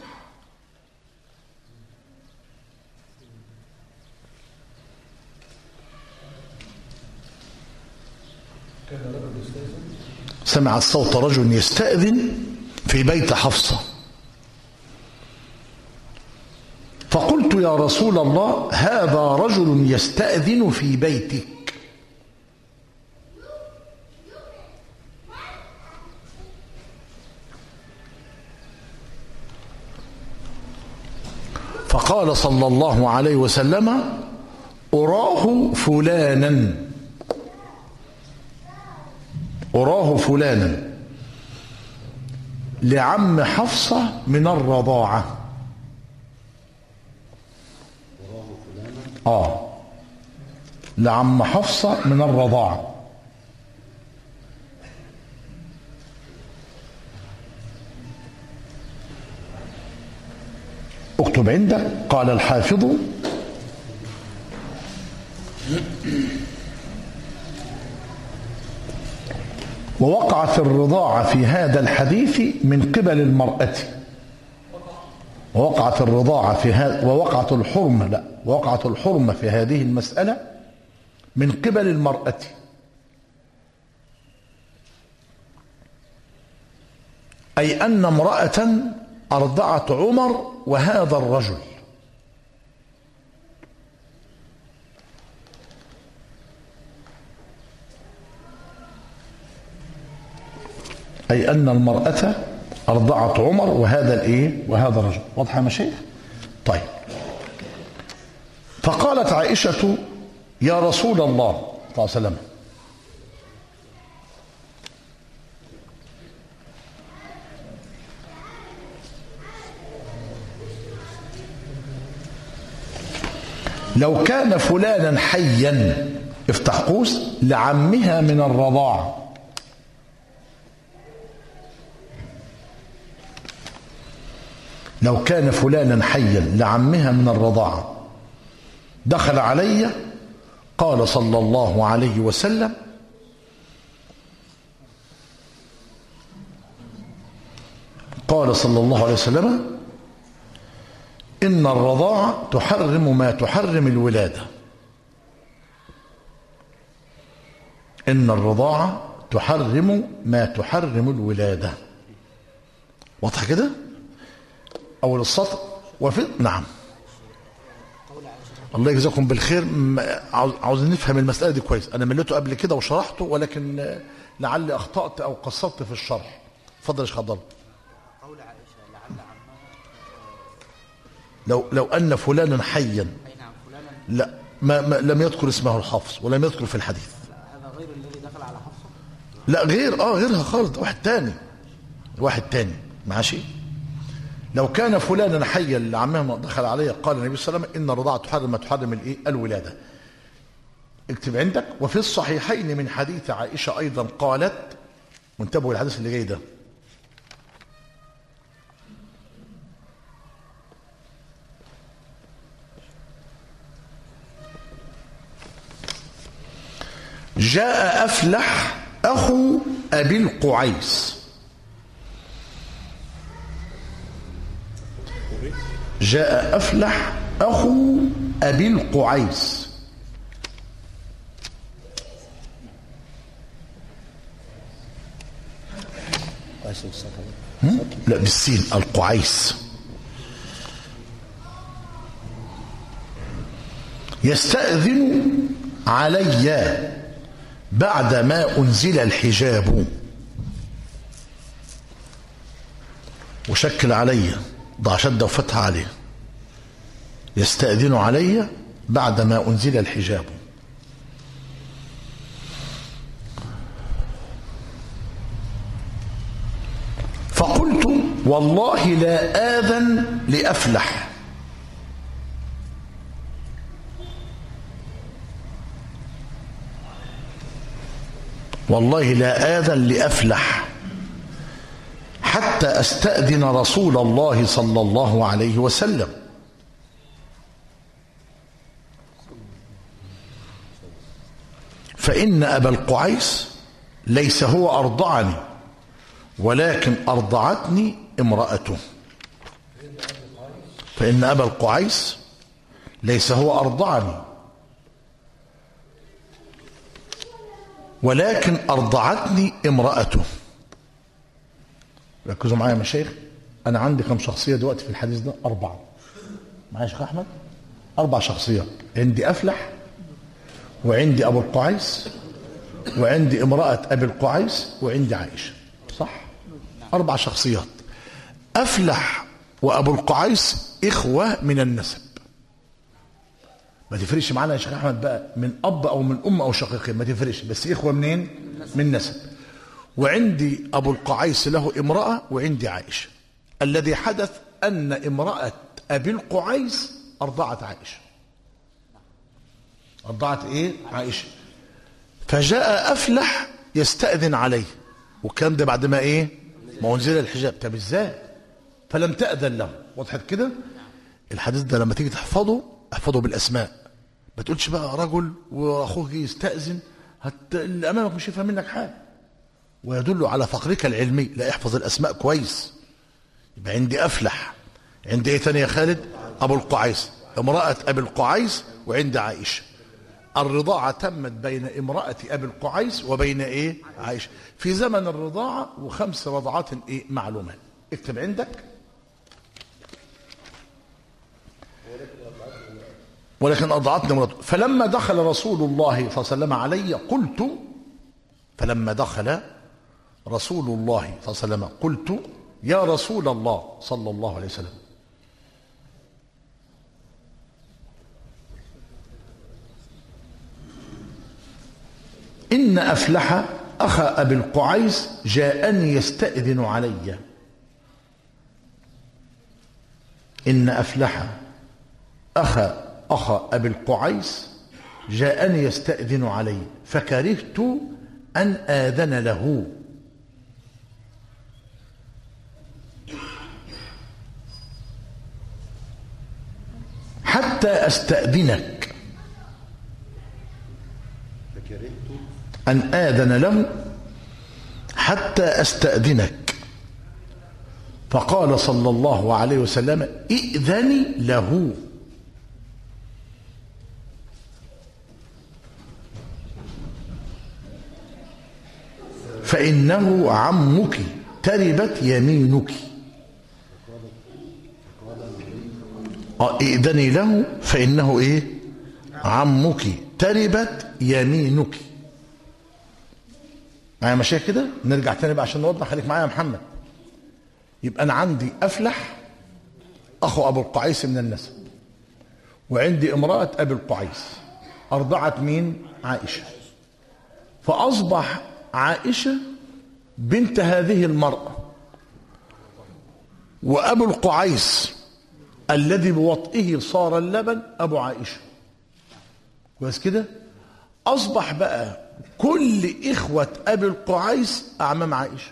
سمعت صوت رجل يستأذن في بيت حفصة فقلت يا رسول الله هذا رجل يستأذن في بيتك فقال صلى الله عليه وسلم أراه فلانا أراه فلانا لعم حفصة من الرضاعة آه لعم حفصة من الرضاعة اكتب عندك قال الحافظ ووقعت الرضاعة في هذا الحديث من قبل المرأة ووقعت الرضاعة في هذا ووقعت الحرمة لا ووقعت الحرمة في هذه المسألة من قبل المرأة أي أن امرأة أرضعت عمر وهذا الرجل أي أن المرأة أرضعت عمر وهذا الإيه وهذا الرجل واضح يا مشايخ طيب فقالت عائشة يا رسول الله صلى الله عليه وسلم لو كان فلانا حيا افتح قوس لعمها من الرضاعه لو كان فلانا حيا لعمها من الرضاعة دخل علي قال صلى الله عليه وسلم قال صلى الله عليه وسلم إن الرضاعة تحرم ما تحرم الولادة إن الرضاعة تحرم ما تحرم الولادة واضح كده؟ أول السطر وفي نعم الله يجزاكم بالخير م- عاوز- عاوزين نفهم المسألة دي كويس أنا مليته قبل كده وشرحته ولكن آه، لعلي أخطأت أو قصرت في الشرح اتفضل يا شيخ عبد الله قول عائشة لعل عمها لو لو أن فلانا حيا أي نعم فلانا لا ما, ما لم يذكر اسمه الحافظ ولم يذكر في الحديث هذا غير الذي دخل على حفصة لا غير اه غيرها خالص ده واحد تاني واحد تاني ماشي لو كان فلانا حيا لعمها ما دخل عليه قال النبي صلى الله عليه وسلم ان الرضاعه تحرم ما تحرم الايه الولاده اكتب عندك وفي الصحيحين من حديث عائشه ايضا قالت وانتبهوا الحديث اللي جاي ده جاء افلح اخو ابي القعيس جاء أفلح أخو أبي القعيس هم؟ لا بالسين القعيس يستأذن علي بعد ما أنزل الحجاب وشكل علي ضع شدة وفتح عليه يستأذن علي بعد ما أنزل الحجاب فقلت والله لا آذن لأفلح والله لا آذن لأفلح حتى استاذن رسول الله صلى الله عليه وسلم فان ابا القعيس ليس هو ارضعني ولكن ارضعتني امراته فان ابا القعيس ليس هو ارضعني ولكن ارضعتني امراته ركزوا معايا يا مشايخ انا عندي كم شخصيه دلوقتي في الحديث ده اربعه معايا يا شيخ احمد اربع شخصيات عندي افلح وعندي ابو القعيس وعندي امراه ابي القعيس وعندي عائشه صح اربع شخصيات افلح وابو القعيس اخوه من النسب ما تفرقش معانا يا شيخ احمد بقى من اب او من ام او شقيقين ما تفرقش بس اخوه منين من نسب وعندي أبو القعيس له امرأة وعندي عائشة الذي حدث أن امرأة أبي القعيس أرضعت عائشة أرضعت إيه عائشة فجاء أفلح يستأذن عليه والكلام ده بعد ما إيه ما أنزل الحجاب طب إزاي فلم تأذن له وضحت كده الحديث ده لما تيجي تحفظه احفظه بالاسماء ما تقولش بقى رجل واخوك يستأذن هت... اللي امامك مش يفهم منك حاجه ويدل على فقرك العلمي لا احفظ الاسماء كويس يبقى عندي افلح عندي ايه تاني يا خالد ابو القعيس امراه ابي القعيس وعندي عائشه الرضاعة تمت بين امرأة أبي القعيس وبين إيه عائشة في زمن الرضاعة وخمس رضعات إيه معلومات اكتب عندك ولكن أضعتني مرض فلما دخل رسول الله صلى الله عليه وسلم علي قلت فلما دخل رسول الله صلى الله عليه وسلم قلت يا رسول الله صلى الله عليه وسلم إن أفلح أخا أبي القعيس جاءني يستأذن علي إن أفلح أخا أخا أبي القعيس جاءني يستأذن علي فكرهت أن آذن له حتى أستأذنك فكرهت أن آذن له حتى أستأذنك فقال صلى الله عليه وسلم ائذني له فإنه عمك تربت يمينك آه، ائذني له فإنه إيه عمك تربت يمينك معايا مشايخ كده نرجع تاني بقى عشان نوضح خليك معايا يا محمد يبقى انا عندي افلح اخو ابو القعيس من النسب وعندي امراه ابي القعيس ارضعت مين عائشه فاصبح عائشه بنت هذه المراه وابو القعيس الذي بوطئه صار اللبن ابو عائشه كويس كده اصبح بقى كل اخوه ابي القعيس اعمام عائشه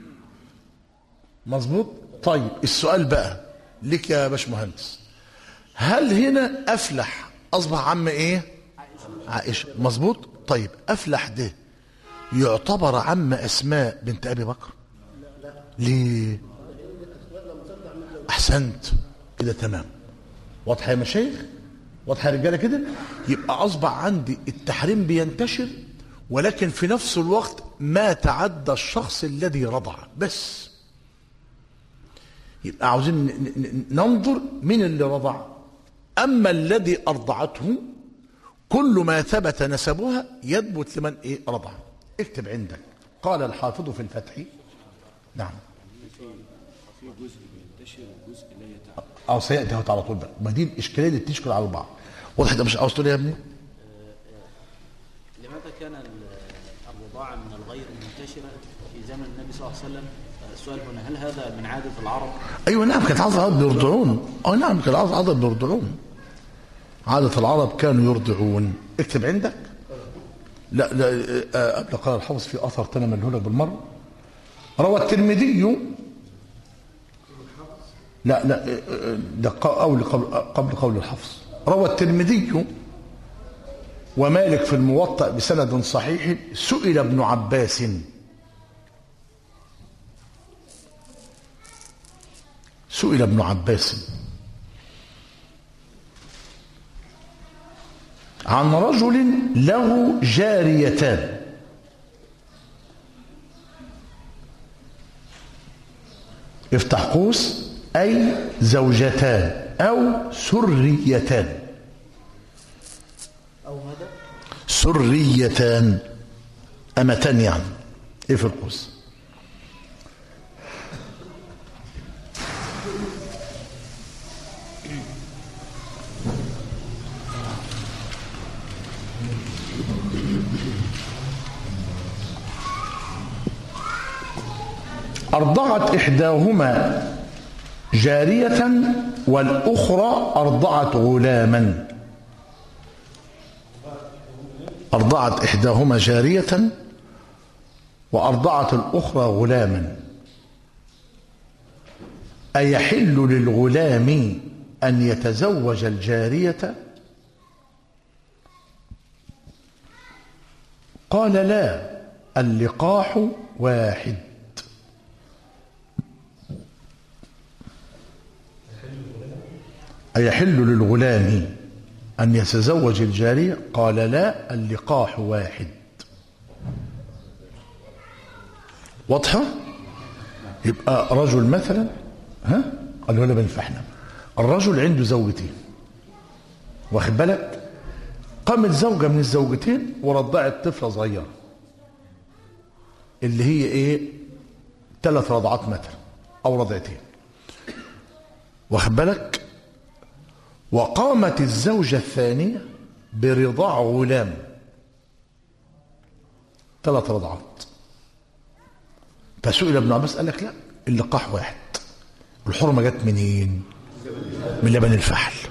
مظبوط طيب السؤال بقى لك يا باشمهندس هل هنا افلح اصبح عم ايه عائشه مظبوط طيب افلح ده يعتبر عم اسماء بنت ابي بكر ليه احسنت كده تمام واضحه يا مشايخ واضحه يا رجاله كده يبقى اصبح عندي التحريم بينتشر ولكن في نفس الوقت ما تعدى الشخص الذي رضع بس يبقى عاوزين ن- ن- ننظر من اللي رضع اما الذي ارضعته كل ما ثبت نسبها يثبت لمن ايه رضع اكتب عندك قال الحافظ في الفتح نعم اه سياتي اهوت على طول بقى ما دي الاشكاليه اللي بتشكل على بعض واضح ده مش عاوز تقول إيه يا ابني لماذا كان ال- الرضاعة من الغير منتشرة في زمن النبي صلى الله عليه وسلم آه، السؤال هنا هل هذا من عادة العرب ايوه نعم كانت عادة العرب بيرضعون اه نعم كانت عادة العرب بيرضعون عادة العرب كانوا يرضعون اكتب عندك لا لا آه، قبل قال الحافظ في اثر تاني ملهولك لك بالمره روى الترمذي لا لا آه، آه، ده ق- قول قبل قبل قول الحفظ روى الترمذي ومالك في الموطأ بسند صحيح سئل ابن عباس سئل ابن عباس عن رجل له جاريتان افتح قوس أي زوجتان أو سريتان أو ماذا؟ سريتان أمتان يعني إيه في القوس أرضعت إحداهما جارية والأخرى أرضعت غلاما أرضعت إحداهما جارية وأرضعت الأخرى غلاما أيحل للغلام أن يتزوج الجارية قال لا اللقاح واحد أيحل للغلام أن يتزوج الجارية قال لا اللقاح واحد واضحة يبقى رجل مثلا ها قال ولا بن فحنا الرجل عنده زوجتين واخد بالك قامت زوجة من الزوجتين ورضعت طفلة صغيرة اللي هي ايه ثلاث رضعات مثلا او رضعتين واخد بالك وقامت الزوجة الثانية برضاع غلام ثلاث رضعات فسئل ابن عباس قال لك لا اللقاح واحد الحرمة جت منين من لبن الفحل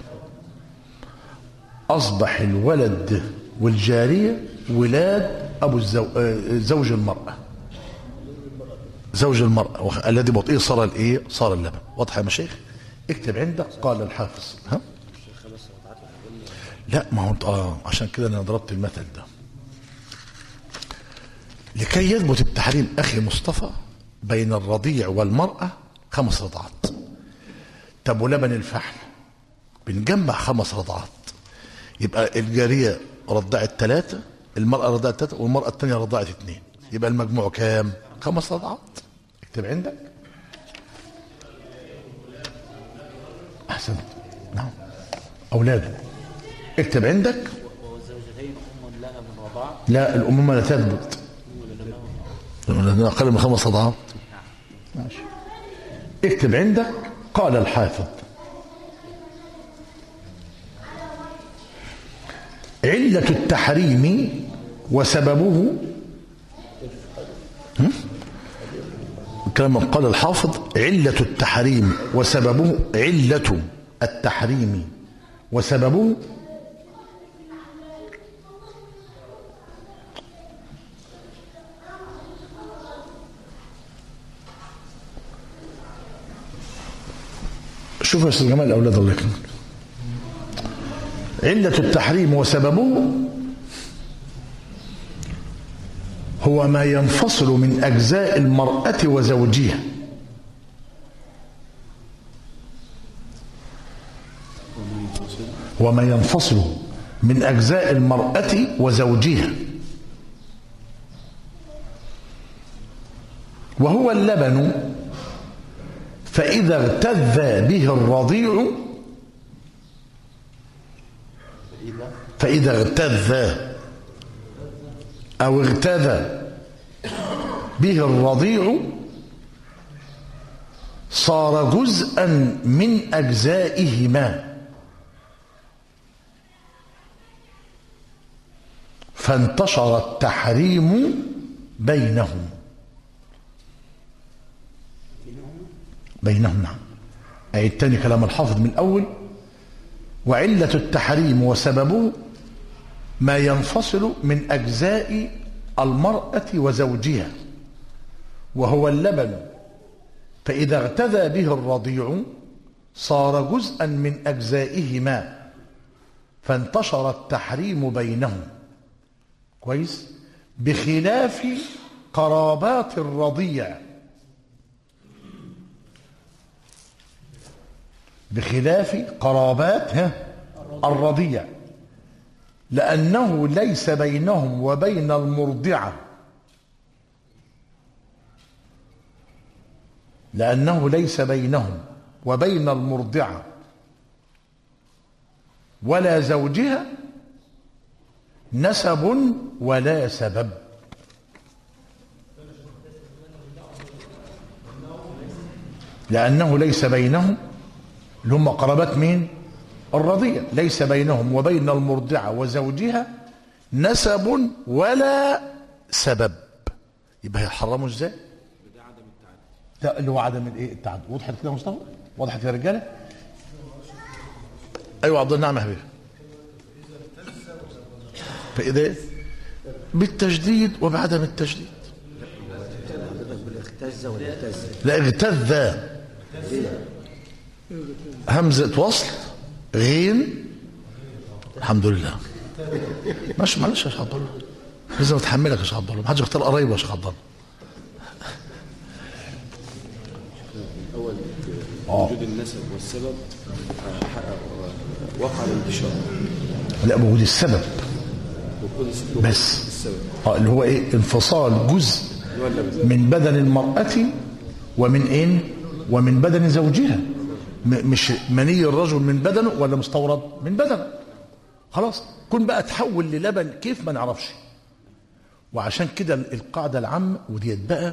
أصبح الولد والجارية ولاد أبو الزو... آه، زوج المرأة زوج المرأة وخ- الذي بطئه صار الإيه صار اللبن واضح يا مشايخ اكتب عندك قال الحافظ ها لا ما هو انت اه عشان كده انا ضربت المثل ده لكي يثبت التحريم اخي مصطفى بين الرضيع والمراه خمس رضعات طب ولبن الفحل بنجمع خمس رضعات يبقى الجاريه رضعت ثلاثه المراه رضعت ثلاثه والمراه الثانيه رضعت اثنين يبقى المجموع كام؟ خمس رضعات اكتب عندك احسنت نعم اولاده اكتب عندك والزوجتين أم لها من رضاعة لا الأمومة لا تثبت لأنها أقل من خمس أضعاف ماشي اكتب عندك قال الحافظ علة التحريم وسببه هم؟ كما قال الحافظ علة التحريم وسببه علة التحريم وسببه شوف يا استاذ جمال الاولاد الله يكرمك علة التحريم وسببه هو ما ينفصل من أجزاء المرأة وزوجها وما ينفصل من أجزاء المرأة وزوجها وهو اللبن فإذا اغتذ به الرضيع فإذا اغتذ أو اغتذى به الرضيع صار جزءا من أجزائهما فانتشر التحريم بينهم بينهم نعم أي التاني كلام الحافظ من الأول وعلة التحريم وسببه ما ينفصل من أجزاء المرأة وزوجها وهو اللبن فإذا اغتذى به الرضيع صار جزءا من أجزائهما فانتشر التحريم بينهم كويس بخلاف قرابات الرضيع بخلاف قرابات ها الرضيع لأنه ليس بينهم وبين المرضعة لأنه ليس بينهم وبين المرضعة ولا زوجها نسب ولا سبب لأنه ليس بينهم اللي هم قرابات مين الرضيع ليس بينهم وبين المرضعة وزوجها نسب ولا سبب يبقى هيحرموا ازاي ده اللي هو عدم الايه التعدد وضحت كده يا مصطفى وضحت يا رجاله ايوه عبد النعم يا حبيبي فاذا إيه؟ بالتجديد وبعدم التجديد اختز ولا اختز لا اغتذ همزة وصل غين الحمد لله ماشي معلش يا شيخ عبد الله لازم اتحملك يا شيخ عبد الله ما حدش يختار قرايبه يا شيخ عبد الله أول وجود النسب والسبب آه، حقق- وقع الانتشار لا بوجود السبب وجود السبب بس السبب اه اللي هو ايه انفصال جزء ولا من بدن المرأة ومن ايه ومن بدن زوجها م- مش مني الرجل من بدنه ولا مستورد من بدنه خلاص كن بقى تحول للبن كيف ما نعرفش وعشان كده القاعدة العامة وديت بقى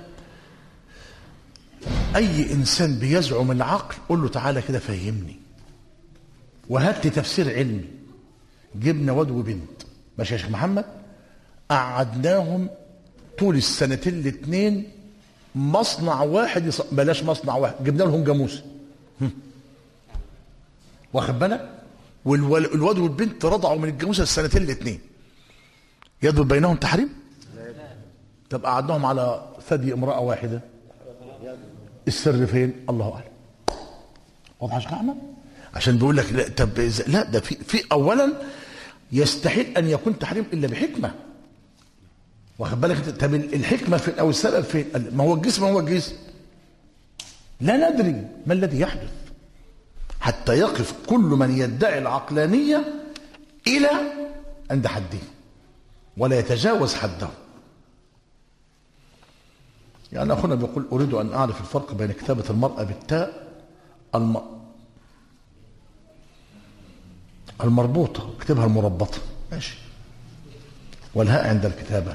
أي إنسان بيزعم العقل قول له تعالى كده فهمني وهات لي تفسير علمي جبنا واد وبنت ماشي يا شيخ محمد قعدناهم طول السنتين الاثنين مصنع واحد يص... بلاش مصنع واحد جبنا لهم جاموسه هم. واخد بالك والواد والبنت رضعوا من الجاموسه السنتين الاثنين يدل بينهم تحريم طب قعدناهم على ثدي امراه واحده السر فين الله اعلم واضح يا شيخ احمد عشان بيقول لك لا طب إذا- لا ده في في اولا يستحيل ان يكون تحريم الا بحكمه واخد بالك انت؟ طب الحكمه فين او السبب فين قال ما هو الجسم هو الجسم لا ندري ما الذي يحدث حتى يقف كل من يدعي العقلانيه الى عند حده ولا يتجاوز حده يعني اخونا بيقول اريد ان اعرف الفرق بين كتابه المراه بالتاء الم... المربوطه اكتبها المربطه ماشي والهاء عند الكتابه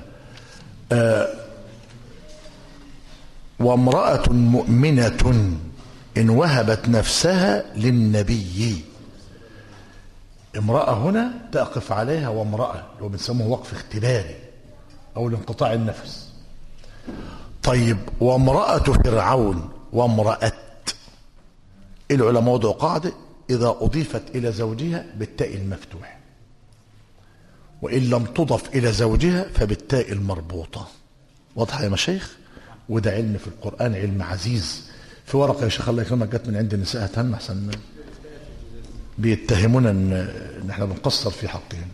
وامرأة مؤمنة إن وهبت نفسها للنبي امرأة هنا تقف عليها وامرأة اللي هو بنسموه وقف اختباري أو لانقطاع النفس طيب وامرأة فرعون وامرأة العلماء وضعوا قاعدة إذا أضيفت إلى زوجها بالتاء المفتوح وإن لم تضف إلى زوجها فبالتاء المربوطة واضحة يا مشايخ وده علم في القرآن علم عزيز في ورقة يا شيخ الله يكرمك جت من عند النساء هتهم أحسن بيتهمونا إن إن إحنا بنقصر في حقهم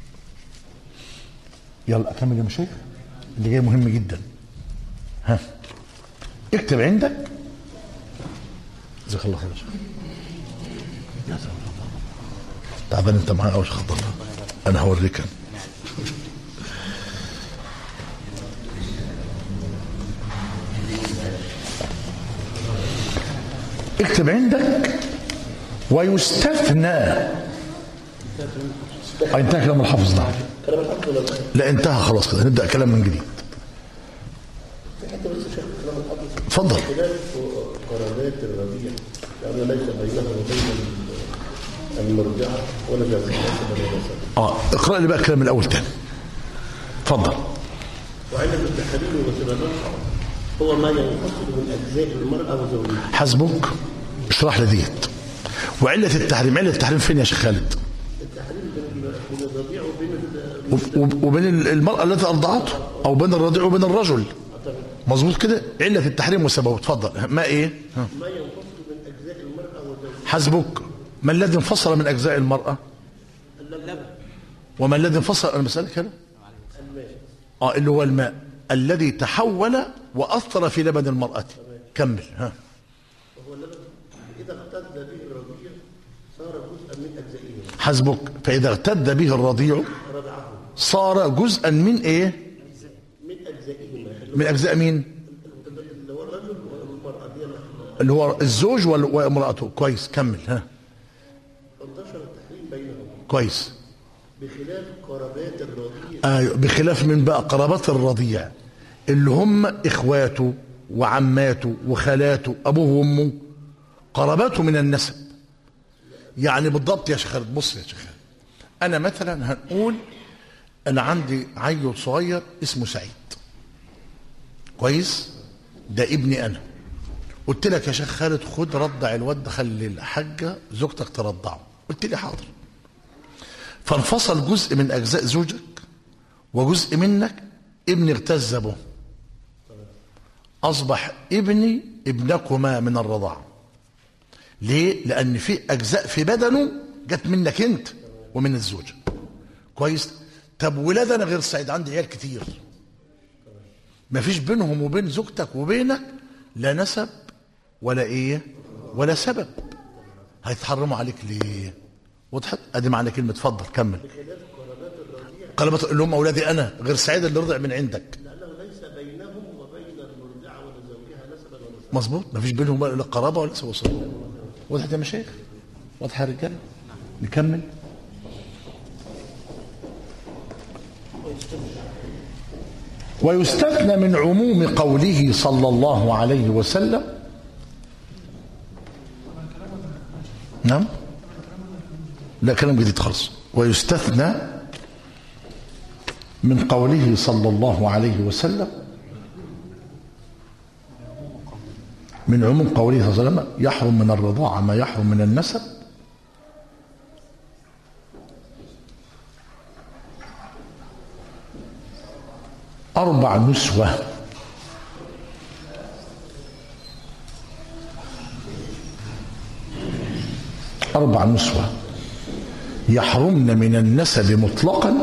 يلا أكمل يا مشايخ اللي جاي مهم جدا ها اكتب عندك جزاك الله خير يا شيخ يا سلام. تعبان انت معايا قوي يا شيخ عبد الله انا هوريك أنا. اكتب عندك ويستثنى آه، انتهى كلام الحافظ نعم كلام الحق ولا لا؟ لا انتهى خلاص كده نبدا كلام من جديد حتى بس شيخ كلام الحق اتفضل خلاف قرابات الربيع لأن ليس بينه وبين المرجعة ولا جاز ليس بين النسب اه اقرا لي بقى الكلام من الاول تاني اتفضل وعلم التحريم وسببه هو ما ينفصل من أجزاء المرأة وزوجها حسبك اشرح لي ديت وعله التحريم عله التحريم فين يا شيخ خالد التحريم بين بين الربيع وبين ال- وب- وب- وبين المراه التي ارضعته او بين الرضيع وبين الرجل مظبوط كده عله التحريم وسببه اتفضل ما ايه ها. ما ينفصل من أجزاء المرأة وزوجها حسبك ما الذي انفصل من اجزاء المراه اللبن وما الذي انفصل انا بسالك هنا اه اللي هو الماء الذي تحول واثر في لبن المراه كمل ها وهو اللبن إذا اقتد به الربيع صار جزءا من أجزائه حسبك فاذا ارتد به الرضيع رضعه صار جزءا من ايه من أجزائهما من اجزاء مين اللي هو الرجل والمرأة دي اللي هو الزوج وال- وامراته كويس كمل ها انتشر التحريم بينهم كويس بخلاف قرابات الرضيع آه بخلاف من بقى قرابات الرضيع اللي هم اخواته وعماته وخالاته ابوه وامه قراباته من النسب يعني بالضبط يا شيخ خالد بص يا شيخ خالد انا مثلا هنقول انا عندي عيل صغير اسمه سعيد كويس ده ابني انا قلت لك يا شيخ خالد خد رضع الواد خلي الحاجه زوجتك ترضعه قلت لي حاضر فانفصل جزء من اجزاء زوجك وجزء منك ابني اغتز به اصبح ابني ابنكما من الرضاعه ليه لان في اجزاء في بدنه جت منك انت ومن الزوجه كويس طب ولاد انا غير سعيد عندي عيال كتير ما فيش بينهم وبين زوجتك وبينك لا نسب ولا ايه ولا سبب هيتحرموا عليك ليه وضحت ادي معنى كلمه اتفضل كمل قلبت اللي هم اولادي انا غير سعيد اللي رضع من عندك لأنه ليس بينهم وبين المرضعة ولزوجها نسبا ولا سبب مظبوط مفيش بينهم لا قرابه ولا سوى صله وضحت يا مشايخ واضحه يا رجاله نكمل ويستثنى من عموم قوله صلى الله عليه وسلم نعم لا كلام جديد خالص ويستثنى من قوله صلى الله عليه وسلم من عموم قوله صلى الله عليه وسلم يحرم من الرضاعة ما يحرم من النسب أربع نسوة أربع نسوة يحرمن من النسب مطلقا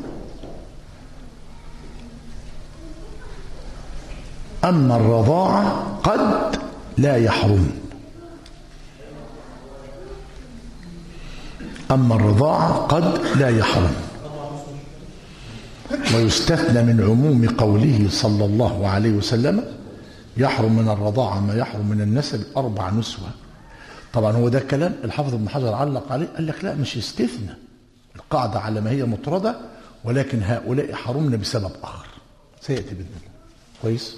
أما الرضاعة قد لا يحرم أما الرضاعة قد لا يحرم ويستثنى من عموم قوله صلى الله عليه وسلم يحرم من الرضاعة ما يحرم من النسب أربع نسوة طبعا هو ده الكلام الحافظ ابن حجر علق عليه قال لك لا مش استثنى القاعدة على ما هي مطردة ولكن هؤلاء حرمنا بسبب آخر سيأتي بإذن الله كويس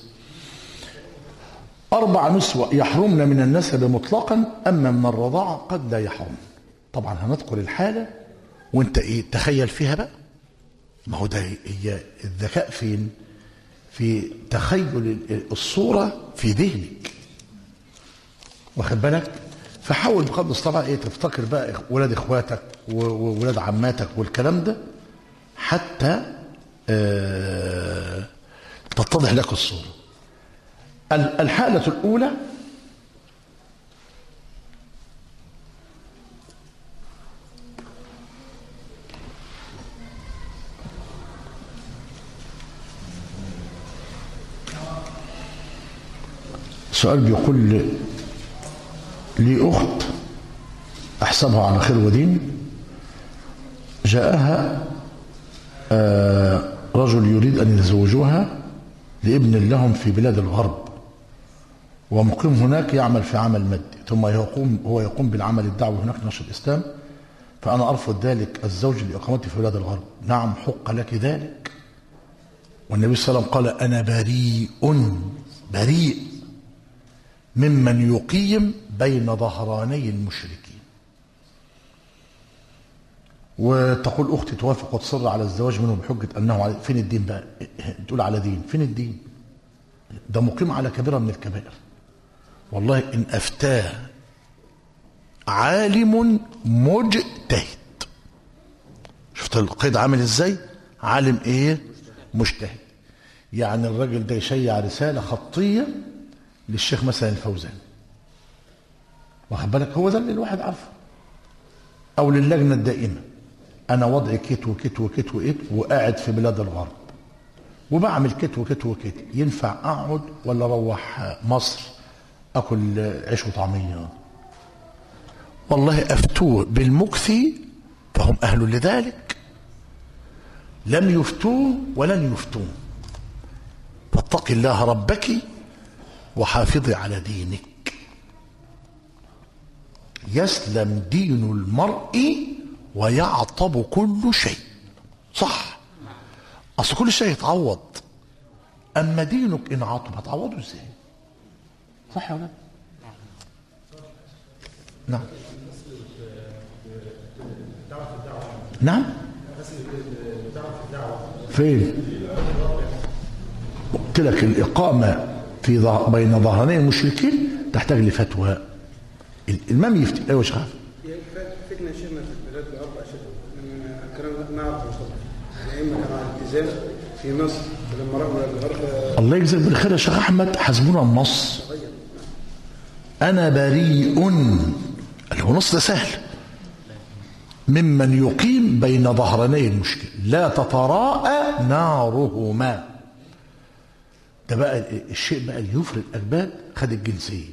أربع نسوة يحرمن من النسب مطلقا أما من الرضاعة قد لا يحرم طبعا هنذكر الحالة وانت ايه تخيل فيها بقى ما هو ده هي الذكاء فين في تخيل الصورة في ذهنك واخد بالك فحاول بقدر المستطاع ايه تفتكر بقى ولاد اخواتك وولاد عماتك والكلام ده حتى آه تتضح لك الصوره الحالة الأولى سؤال بيقول لي, لي أخت أحسبها على خير ودين جاءها آه رجل يريد أن يتزوجوها لابن لهم في بلاد الغرب ومقيم هناك يعمل في عمل مادي ثم يقوم هو يقوم بالعمل الدعوي هناك نشر الإسلام فأنا أرفض ذلك الزوج لإقامتي في بلاد الغرب نعم حق لك ذلك والنبي صلى الله عليه وسلم قال أنا بريء بريء ممن يقيم بين ظهراني المشركين وتقول أختي توافق وتصر على الزواج منه بحجة أنه على فين الدين بقى تقول على دين فين الدين ده مقيم على كبيرة من الكبائر والله إن أفتاه عالم مجتهد شفت القيد عامل ازاي عالم ايه مجتهد يعني الراجل ده يشيع رسالة خطية للشيخ مثلا الفوزان واخد بالك هو ده اللي الواحد عارفه او للجنة الدائمة انا وضعي كت وكت وكت وكت وقاعد في بلاد الغرب وبعمل كت وكت وكت ينفع اقعد ولا اروح مصر اكل عيش وطعميه والله افتوه بالمكث فهم اهل لذلك لم يفتوه ولن يفتوه فاتقي الله ربك وحافظي على دينك يسلم دين المرء ويعطب كل شيء صح اصل كل شيء يتعوض اما دينك ان عطب هتعوضه ازاي صح يا ولاد نعم نعم فين قلت لك الإقامة في ظه... بين ظهراني المشركين تحتاج لفتوى الإمام يفتي أيوة شيخ فتنة شيخنا في بلاد الأرض أشد كلام نعرف الأئمة كانوا على الالتزام في مصر فلما راحوا الغرب الله يجزاك بالخير يا شيخ أحمد حسبنا النص أنا بريء اللي هو نص ده سهل ممن يقيم بين ظهراني المشكل لا تتراءى نارهما ده بقى الشيء بقى اللي يفرق الأكباد خد الجنسية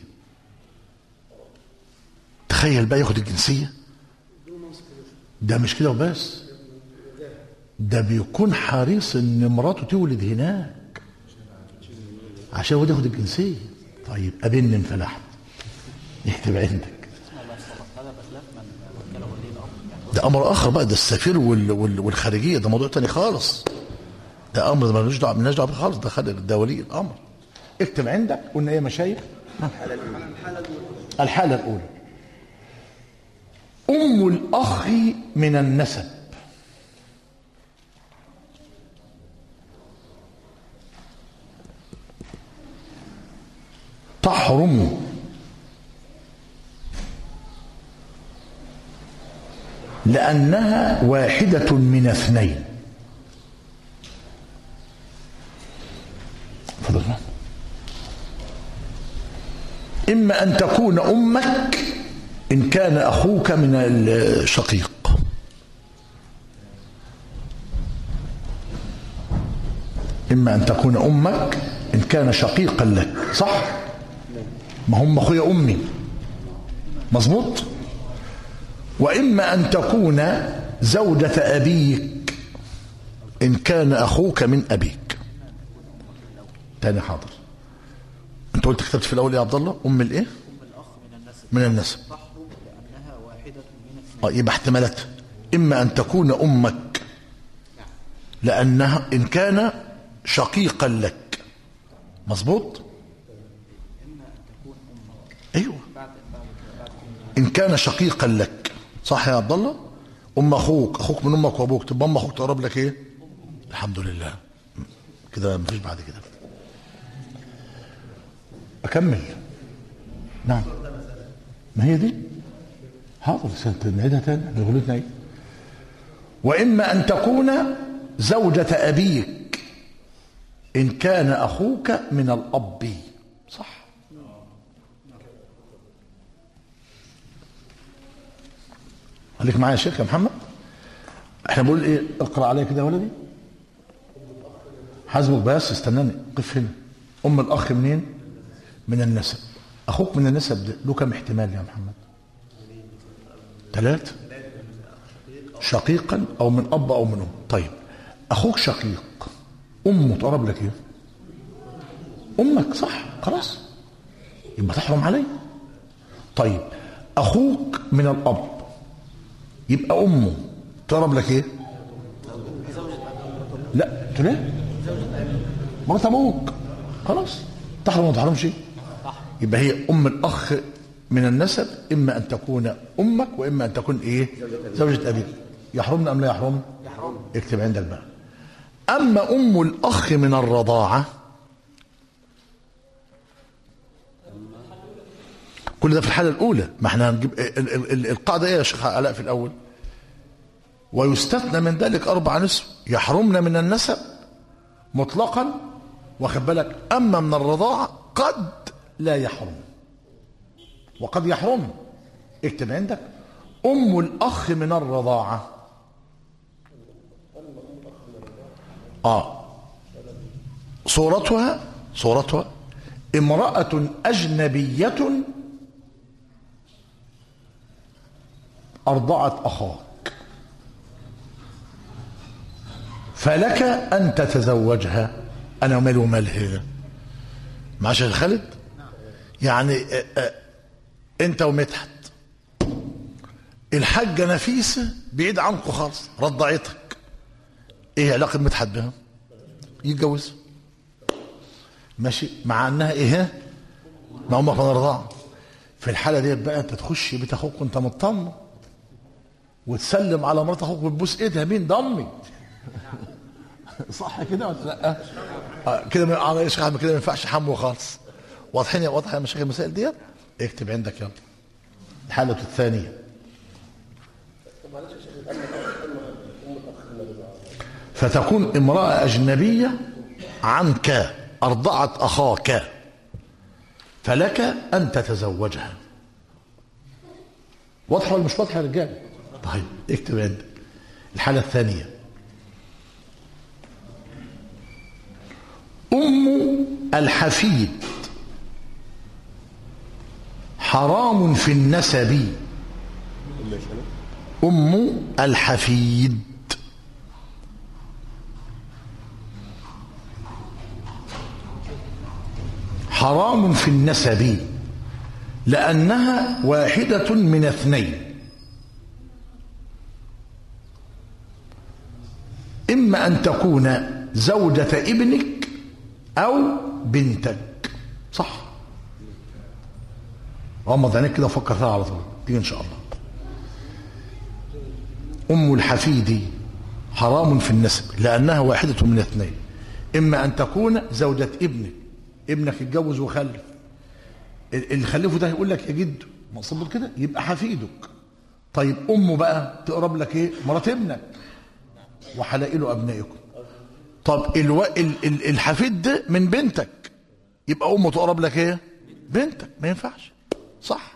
تخيل بقى ياخد الجنسية ده مش كده وبس ده بيكون حريص ان مراته تولد هناك عشان هو ياخد الجنسية طيب قابلني انفلحت يكتب عندك هذا بخلاف من وكله ولي الامر يعني ده امر اخر بقى ده السفير وال وال والخارجيه ده موضوع تاني خالص ده امر ده ملوش دعوه مالناش دعوه بيه خالص ده خارج ده ولي الامر اكتب عندك قلنا ايه يا مشايخ الحاله الاولى ام الاخ من النسب تحرم لأنها واحدة من اثنين فضل إما أن تكون أمك إن كان أخوك من الشقيق إما أن تكون أمك إن كان شقيقا لك صح ما هم أخويا أمي مظبوط وإما أن تكون زوجة أبيك إن كان أخوك من أبيك تاني حاضر أنت قلت كتبت في الأول يا عبد الله أم الإيه؟ الاخ من النسب من النسب تحرم لانها واحده من اثنين آه، يبقى احتمالات إما أن تكون أمك لأنها إن كان شقيقا لك مظبوط أيوه إن كان شقيقا لك صح يا عبد الله أم أخوك أخوك من أمك وأبوك تبقى أم أخوك تقرب لك إيه الحمد لله كده مفيش بعد كده أكمل نعم ما هي دي حاضر سنت نعيدها تاني احنا غلطنا ايه واما ان تكون زوجة ابيك ان كان اخوك من الاب صح خليك معايا يا شيخ يا محمد احنا بنقول ايه اقرا عليا كده يا ولدي حاسبك بس استناني قف هنا ام الاخ منين من النسب اخوك من النسب ده له كم احتمال يا محمد ثلاثة شقيقا او من اب او من ام طيب اخوك شقيق امه تقرب لك ايه امك صح خلاص يبقى تحرم عليه طيب اخوك من الاب يبقى امه تقرب لك ايه لا تقول ايه مرات ابوك خلاص تحرم ولا تحرمش يبقى هي ام الاخ من النسب اما ان تكون امك واما ان تكون ايه زوجة ابيك يحرمنا ام لا يحرم يحرم اكتب عندك بقى اما ام الاخ من الرضاعه كل ده في الحاله الاولى ما احنا هنجيب ال- ال- ال- القاعده ايه يا شيخ علاء في الاول ويستثنى من ذلك اربع نسب يحرمن من النسب مطلقا واخد بالك اما من الرضاعه قد لا يحرم وقد يحرم اكتب عندك ام الاخ من الرضاعه اه صورتها صورتها امراه اجنبيه ارضعت اخاك فلك ان تتزوجها انا مالي ومالها معاش يا خالد يعني آه، آه، انت ومدحت الحاجة نفيسة بعيد عنكم خالص رضعتك ايه علاقة مدحت بها يتجوز ماشي مع انها ايه مع امك من الرضاعة في الحالة ديت بقى انت تخش بيت اخوك وانت مطمن وتسلم على مرات اخوك وتبوس ايدها مين ده امي صح كده ولا لا آه، كده ما- آه، يا شيخ أحمد كده ما ينفعش حمو خالص واضحين يا واضح يا مشايخ المسائل ديت اكتب عندك يلا الحالة الثانية فتكون امرأة أجنبية عنك أرضعت أخاك فلك أن تتزوجها واضحه ولا مش واضحه يا رجال طيب اكتب انت الحاله الثانيه ام الحفيد حرام في النسب ام الحفيد حرام في النسب لأنها واحدة من اثنين إما أن تكون زوجة ابنك أو بنتك صح غمض عينيك كده وفكر فيها على طول دي إن شاء الله أم الحفيد حرام في النسب لأنها واحدة من اثنين إما أن تكون زوجة ابنك ابنك اتجوز وخلف اللي خلفه ده يقول لك يا جد مقصود كده يبقى حفيدك طيب امه بقى تقرب لك ايه مرات ابنك وحلائل ابنائكم طب الو... ال... ال... الحفيد ده من بنتك يبقى امه تقرب لك ايه بنتك ما ينفعش صح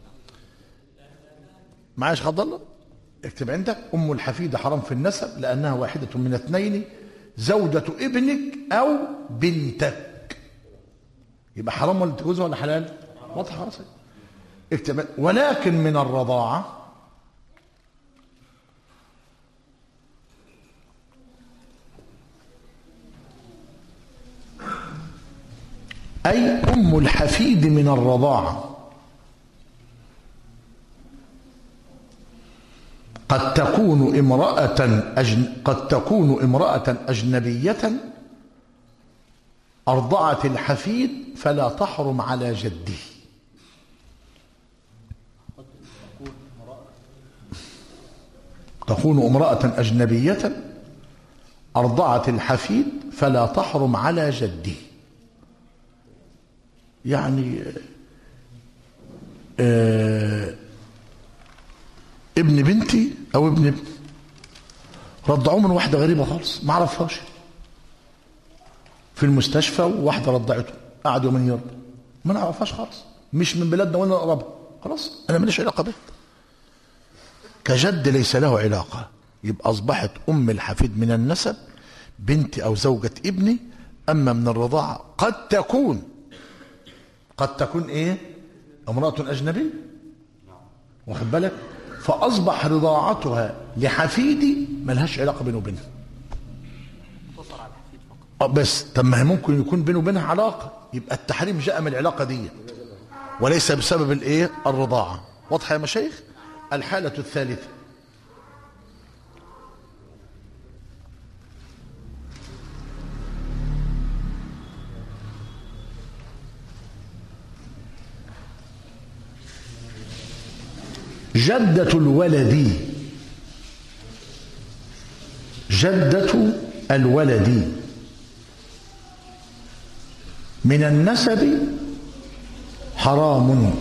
معايا يا الله اكتب عندك ام الحفيد حرام في النسب لانها واحده من اثنين زوجة ابنك او بنتك يبقى حرام ولا تجوزها ولا حلال واضح خلاص اكتب ولكن من الرضاعة أي أم الحفيد من الرضاعة قد تكون امرأة أجن... قد تكون امرأة أجنبية أرضعت الحفيد فلا تحرم على جده تكون امرأة أجنبية أرضعت الحفيد فلا تحرم على جده يعني آه ابن بنتي أو ابن ابني رضعوه من واحدة غريبة خالص ما عرفهاش في المستشفى وواحده رضعته قعد يومين يرضع ما نعرفهاش خالص مش من بلادنا ولا نقربها خلاص انا ماليش علاقه بها كجد ليس له علاقه يبقى اصبحت ام الحفيد من النسب بنتي او زوجة ابني اما من الرضاعه قد تكون قد تكون ايه امراه اجنبيه واخد بالك فاصبح رضاعتها لحفيدي ملهاش علاقه بينه وبينها اه بس طب ما هي ممكن يكون بينه وبينها علاقه يبقى التحريم جاء من العلاقه دي وليس بسبب الايه الرضاعه واضحه يا مشايخ الحاله الثالثه جدة الولد جدة الولد من النسب حرام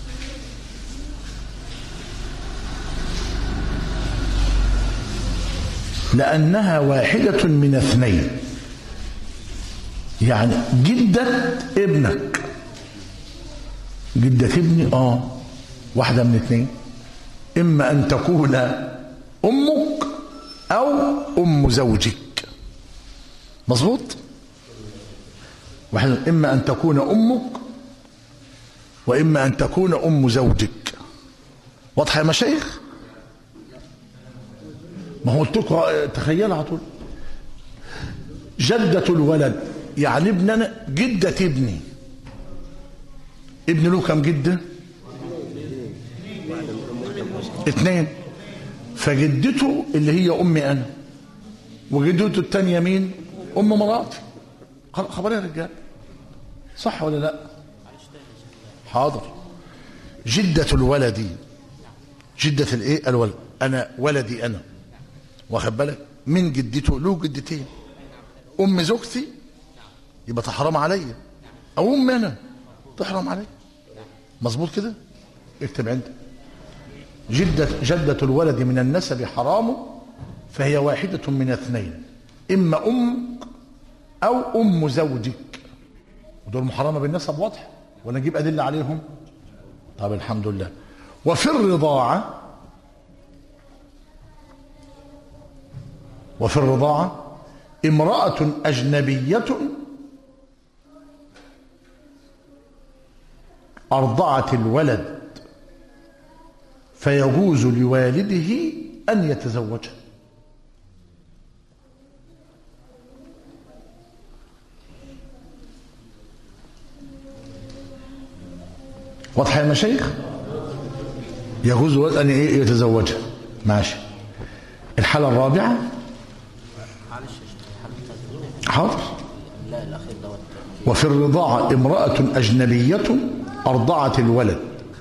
لأنها واحدة من اثنين يعني جدة ابنك جدة ابني اه واحدة من اثنين إما أن تكون أمك أو أم زوجك مظبوط واحد إما أن تكون أمك وإما أن تكون أم زوجك واضحة يا مشايخ ما هو قلت لكم تخيل على طول جدة الولد يعني ابننا جدة ابني ابن له كم جدة اثنين فجدته اللي هي امي انا وجدته الثانيه مين ام مراتي خبر يا رجال صح ولا لا حاضر جدة الولد جدة الايه الولد انا ولدي انا واخد بالك من جدته له جدتين ام زوجتي يبقى تحرم عليا او ام انا تحرم عليا مظبوط كده اكتب عندك جدة, جدة الولد من النسب حرام فهي واحدة من اثنين إما أمك أو أم زوجك ودول محرمة بالنسب واضح ولا نجيب أدلة عليهم طب الحمد لله وفي الرضاعة وفي الرضاعة امرأة أجنبية أرضعت الولد فيجوز لوالده أن يتزوجها واضح يا مشايخ يجوز الولد أن إيه يتزوجها ماشي الحالة الرابعة معلش يا شيخ هل التزويج حاضر لا الاخير دوت وفي الرضاعة امرأة أجنبية أرضعت الولد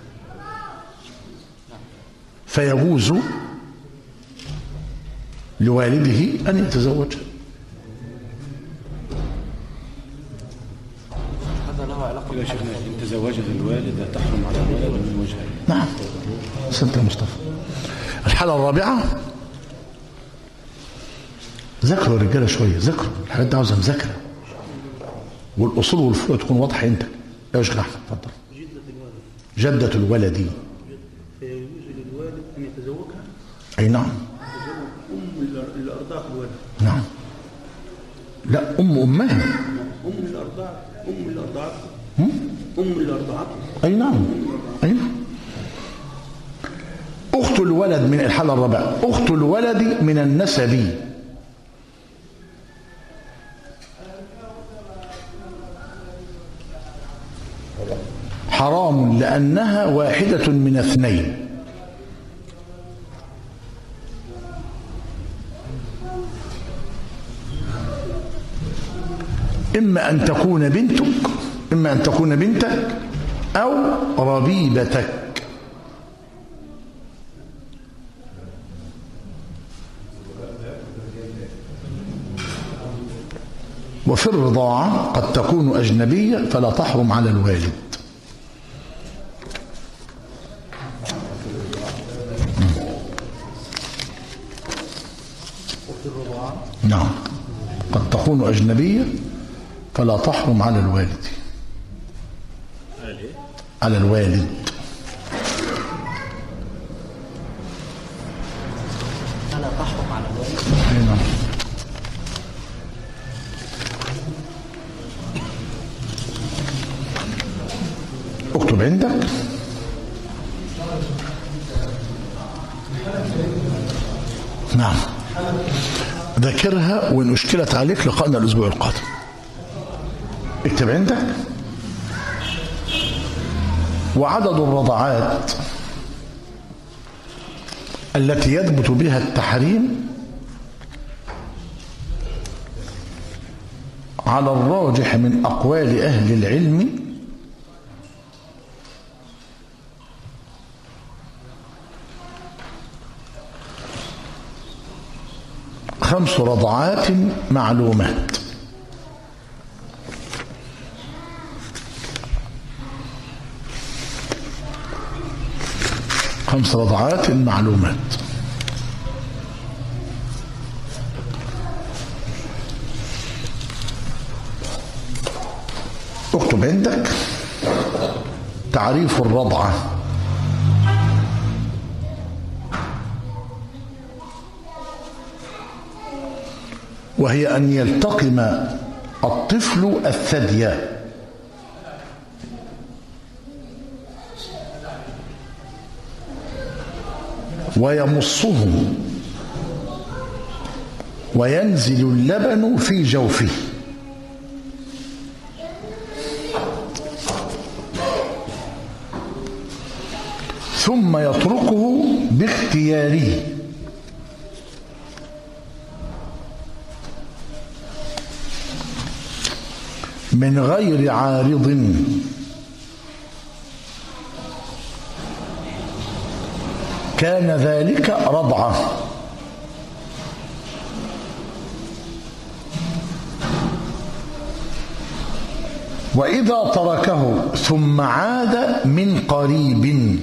فيجوز لوالده أن يتزوجها هذا له علاقه يا شيخنا إن تزوجت الوالدة تحرم على الولد من وجهين نعم سنت يا مصطفى الحالة الرابعة ذاكروا يا رجالة شوية ذاكروا الحاجات دي عاوزة مذاكرة والأصول والفروع تكون واضحة عندك يا شيخ أحمد اتفضل جدة الولد فيجوز للوالد أن يتزوجها أي نعم أم اللي أرضعت الولد نعم لا أم أمها أم اللي أرضعت أم اللي أرضعته أم اللي أرضعته أي نعم أي نعم أخت الولد من الحالة الرابعة أخت الولد من النسب حرام لأنها واحدة من اثنين إما أن تكون بنتك إما أن تكون بنتك أو ربيبتك وفي الرضاعة قد تكون أجنبية فلا تحرم على الوالد نعم قد تكون أجنبية فلا تحرم على الوالد على الوالد فلا تحرم على الوالد أي نعم. اكتب عندك نعم ذاكرها وإن أشكلت عليك لقاءنا الأسبوع القادم اكتب عندك وعدد الرضعات التي يثبت بها التحريم على الراجح من أقوال أهل العلم خمس رضعات معلومات خمس رضعات معلومات اكتب عندك تعريف الرضعة وهي أن يلتقم الطفل الثدي ويمصه وينزل اللبن في جوفه ثم يتركه باختياره من غير عارض كان ذلك رضعه وإذا تركه ثم عاد من قريب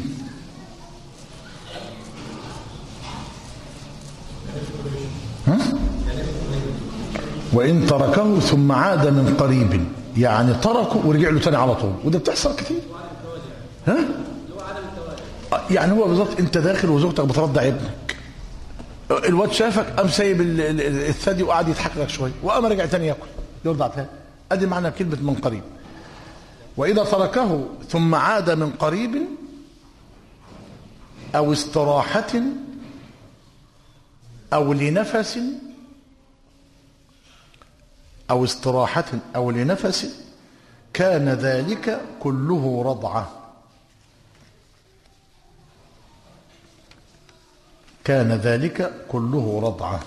ها؟ وإن تركه ثم عاد من قريب يعني تركه ورجع له تاني على طول وده بتحصل كتير ها؟ يعني هو بالظبط انت داخل وزوجتك بترضع ابنك الواد شافك قام سايب ال- ال- ال- الثدي وقعد يضحك لك شويه وقام رجع تاني ياكل يرضع تاني ادي معنى كلمه من قريب واذا تركه ثم عاد من قريب او استراحه او لنفس او استراحه او لنفس كان ذلك كله رضعه كان ذلك كله رضعه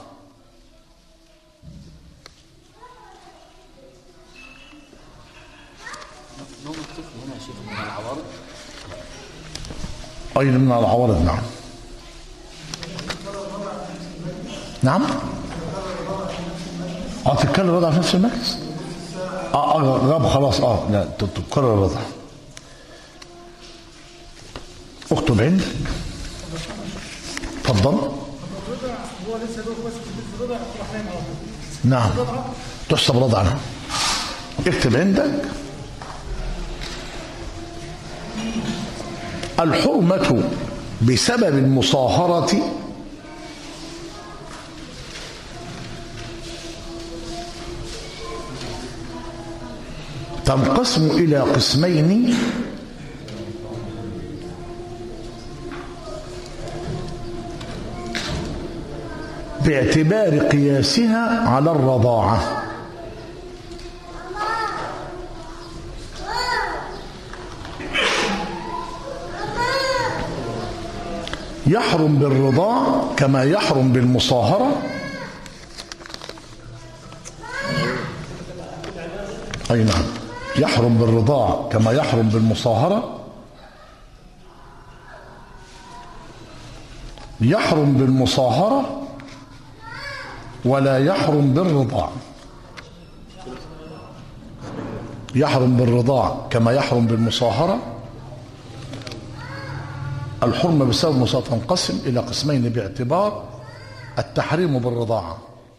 نوم الطفل هنا يا شيخ من العوارض أين من العوارض نعم نعم اه تتكرر الوضع في نفس المجلس اه اه غاب خلاص اه لا ت- تتكرر الوضع اكتب عندك اتفضل هو لسه دوب بس في الرضع تروح نايم على طول نعم تحسب رضعا اكتب عندك الحرمة بسبب المصاهرة تنقسم إلى قسمين باعتبار قياسها على الرضاعة يحرم بالرضاع كما يحرم بالمصاهرة أي نعم يحرم بالرضاع كما يحرم بالمصاهرة يحرم بالمصاهرة ولا يحرم بالرضاع يحرم بالرضاع كما يحرم بالمصاهرة الحرمة بسبب المصاهرة تنقسم إلى قسمين باعتبار التحريم بالرضاعة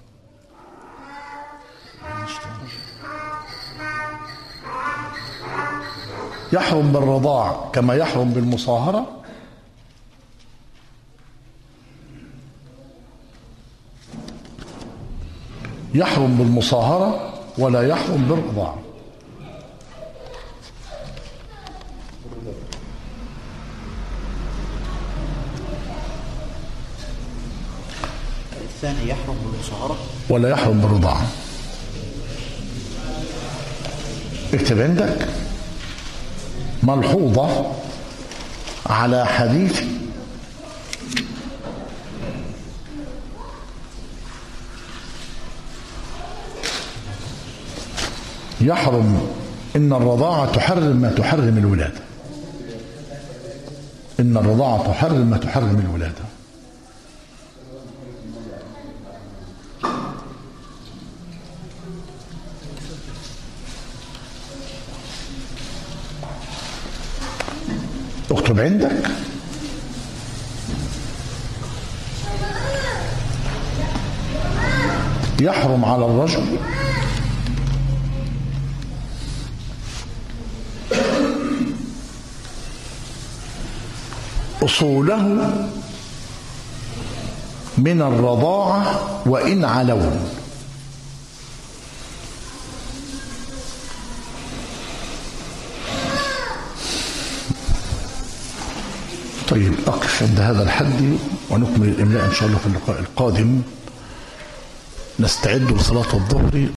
يحرم بالرضاع كما يحرم بالمصاهرة يحرم بالمصاهرة ولا يحرم بالرضاعة الثاني يحرم بالمصاهرة ولا يحرم بالرضاعة اكتب عندك ملحوظة على حديث يحرم إن الرضاعة تحرم ما تحرم الولادة إن الرضاعة تحرم ما تحرم الولادة اكتب عندك يحرم على الرجل أصوله من الرضاعة وإن علوا طيب أقف عند هذا الحد ونكمل الإملاء إن شاء الله في اللقاء القادم نستعد لصلاة الظهر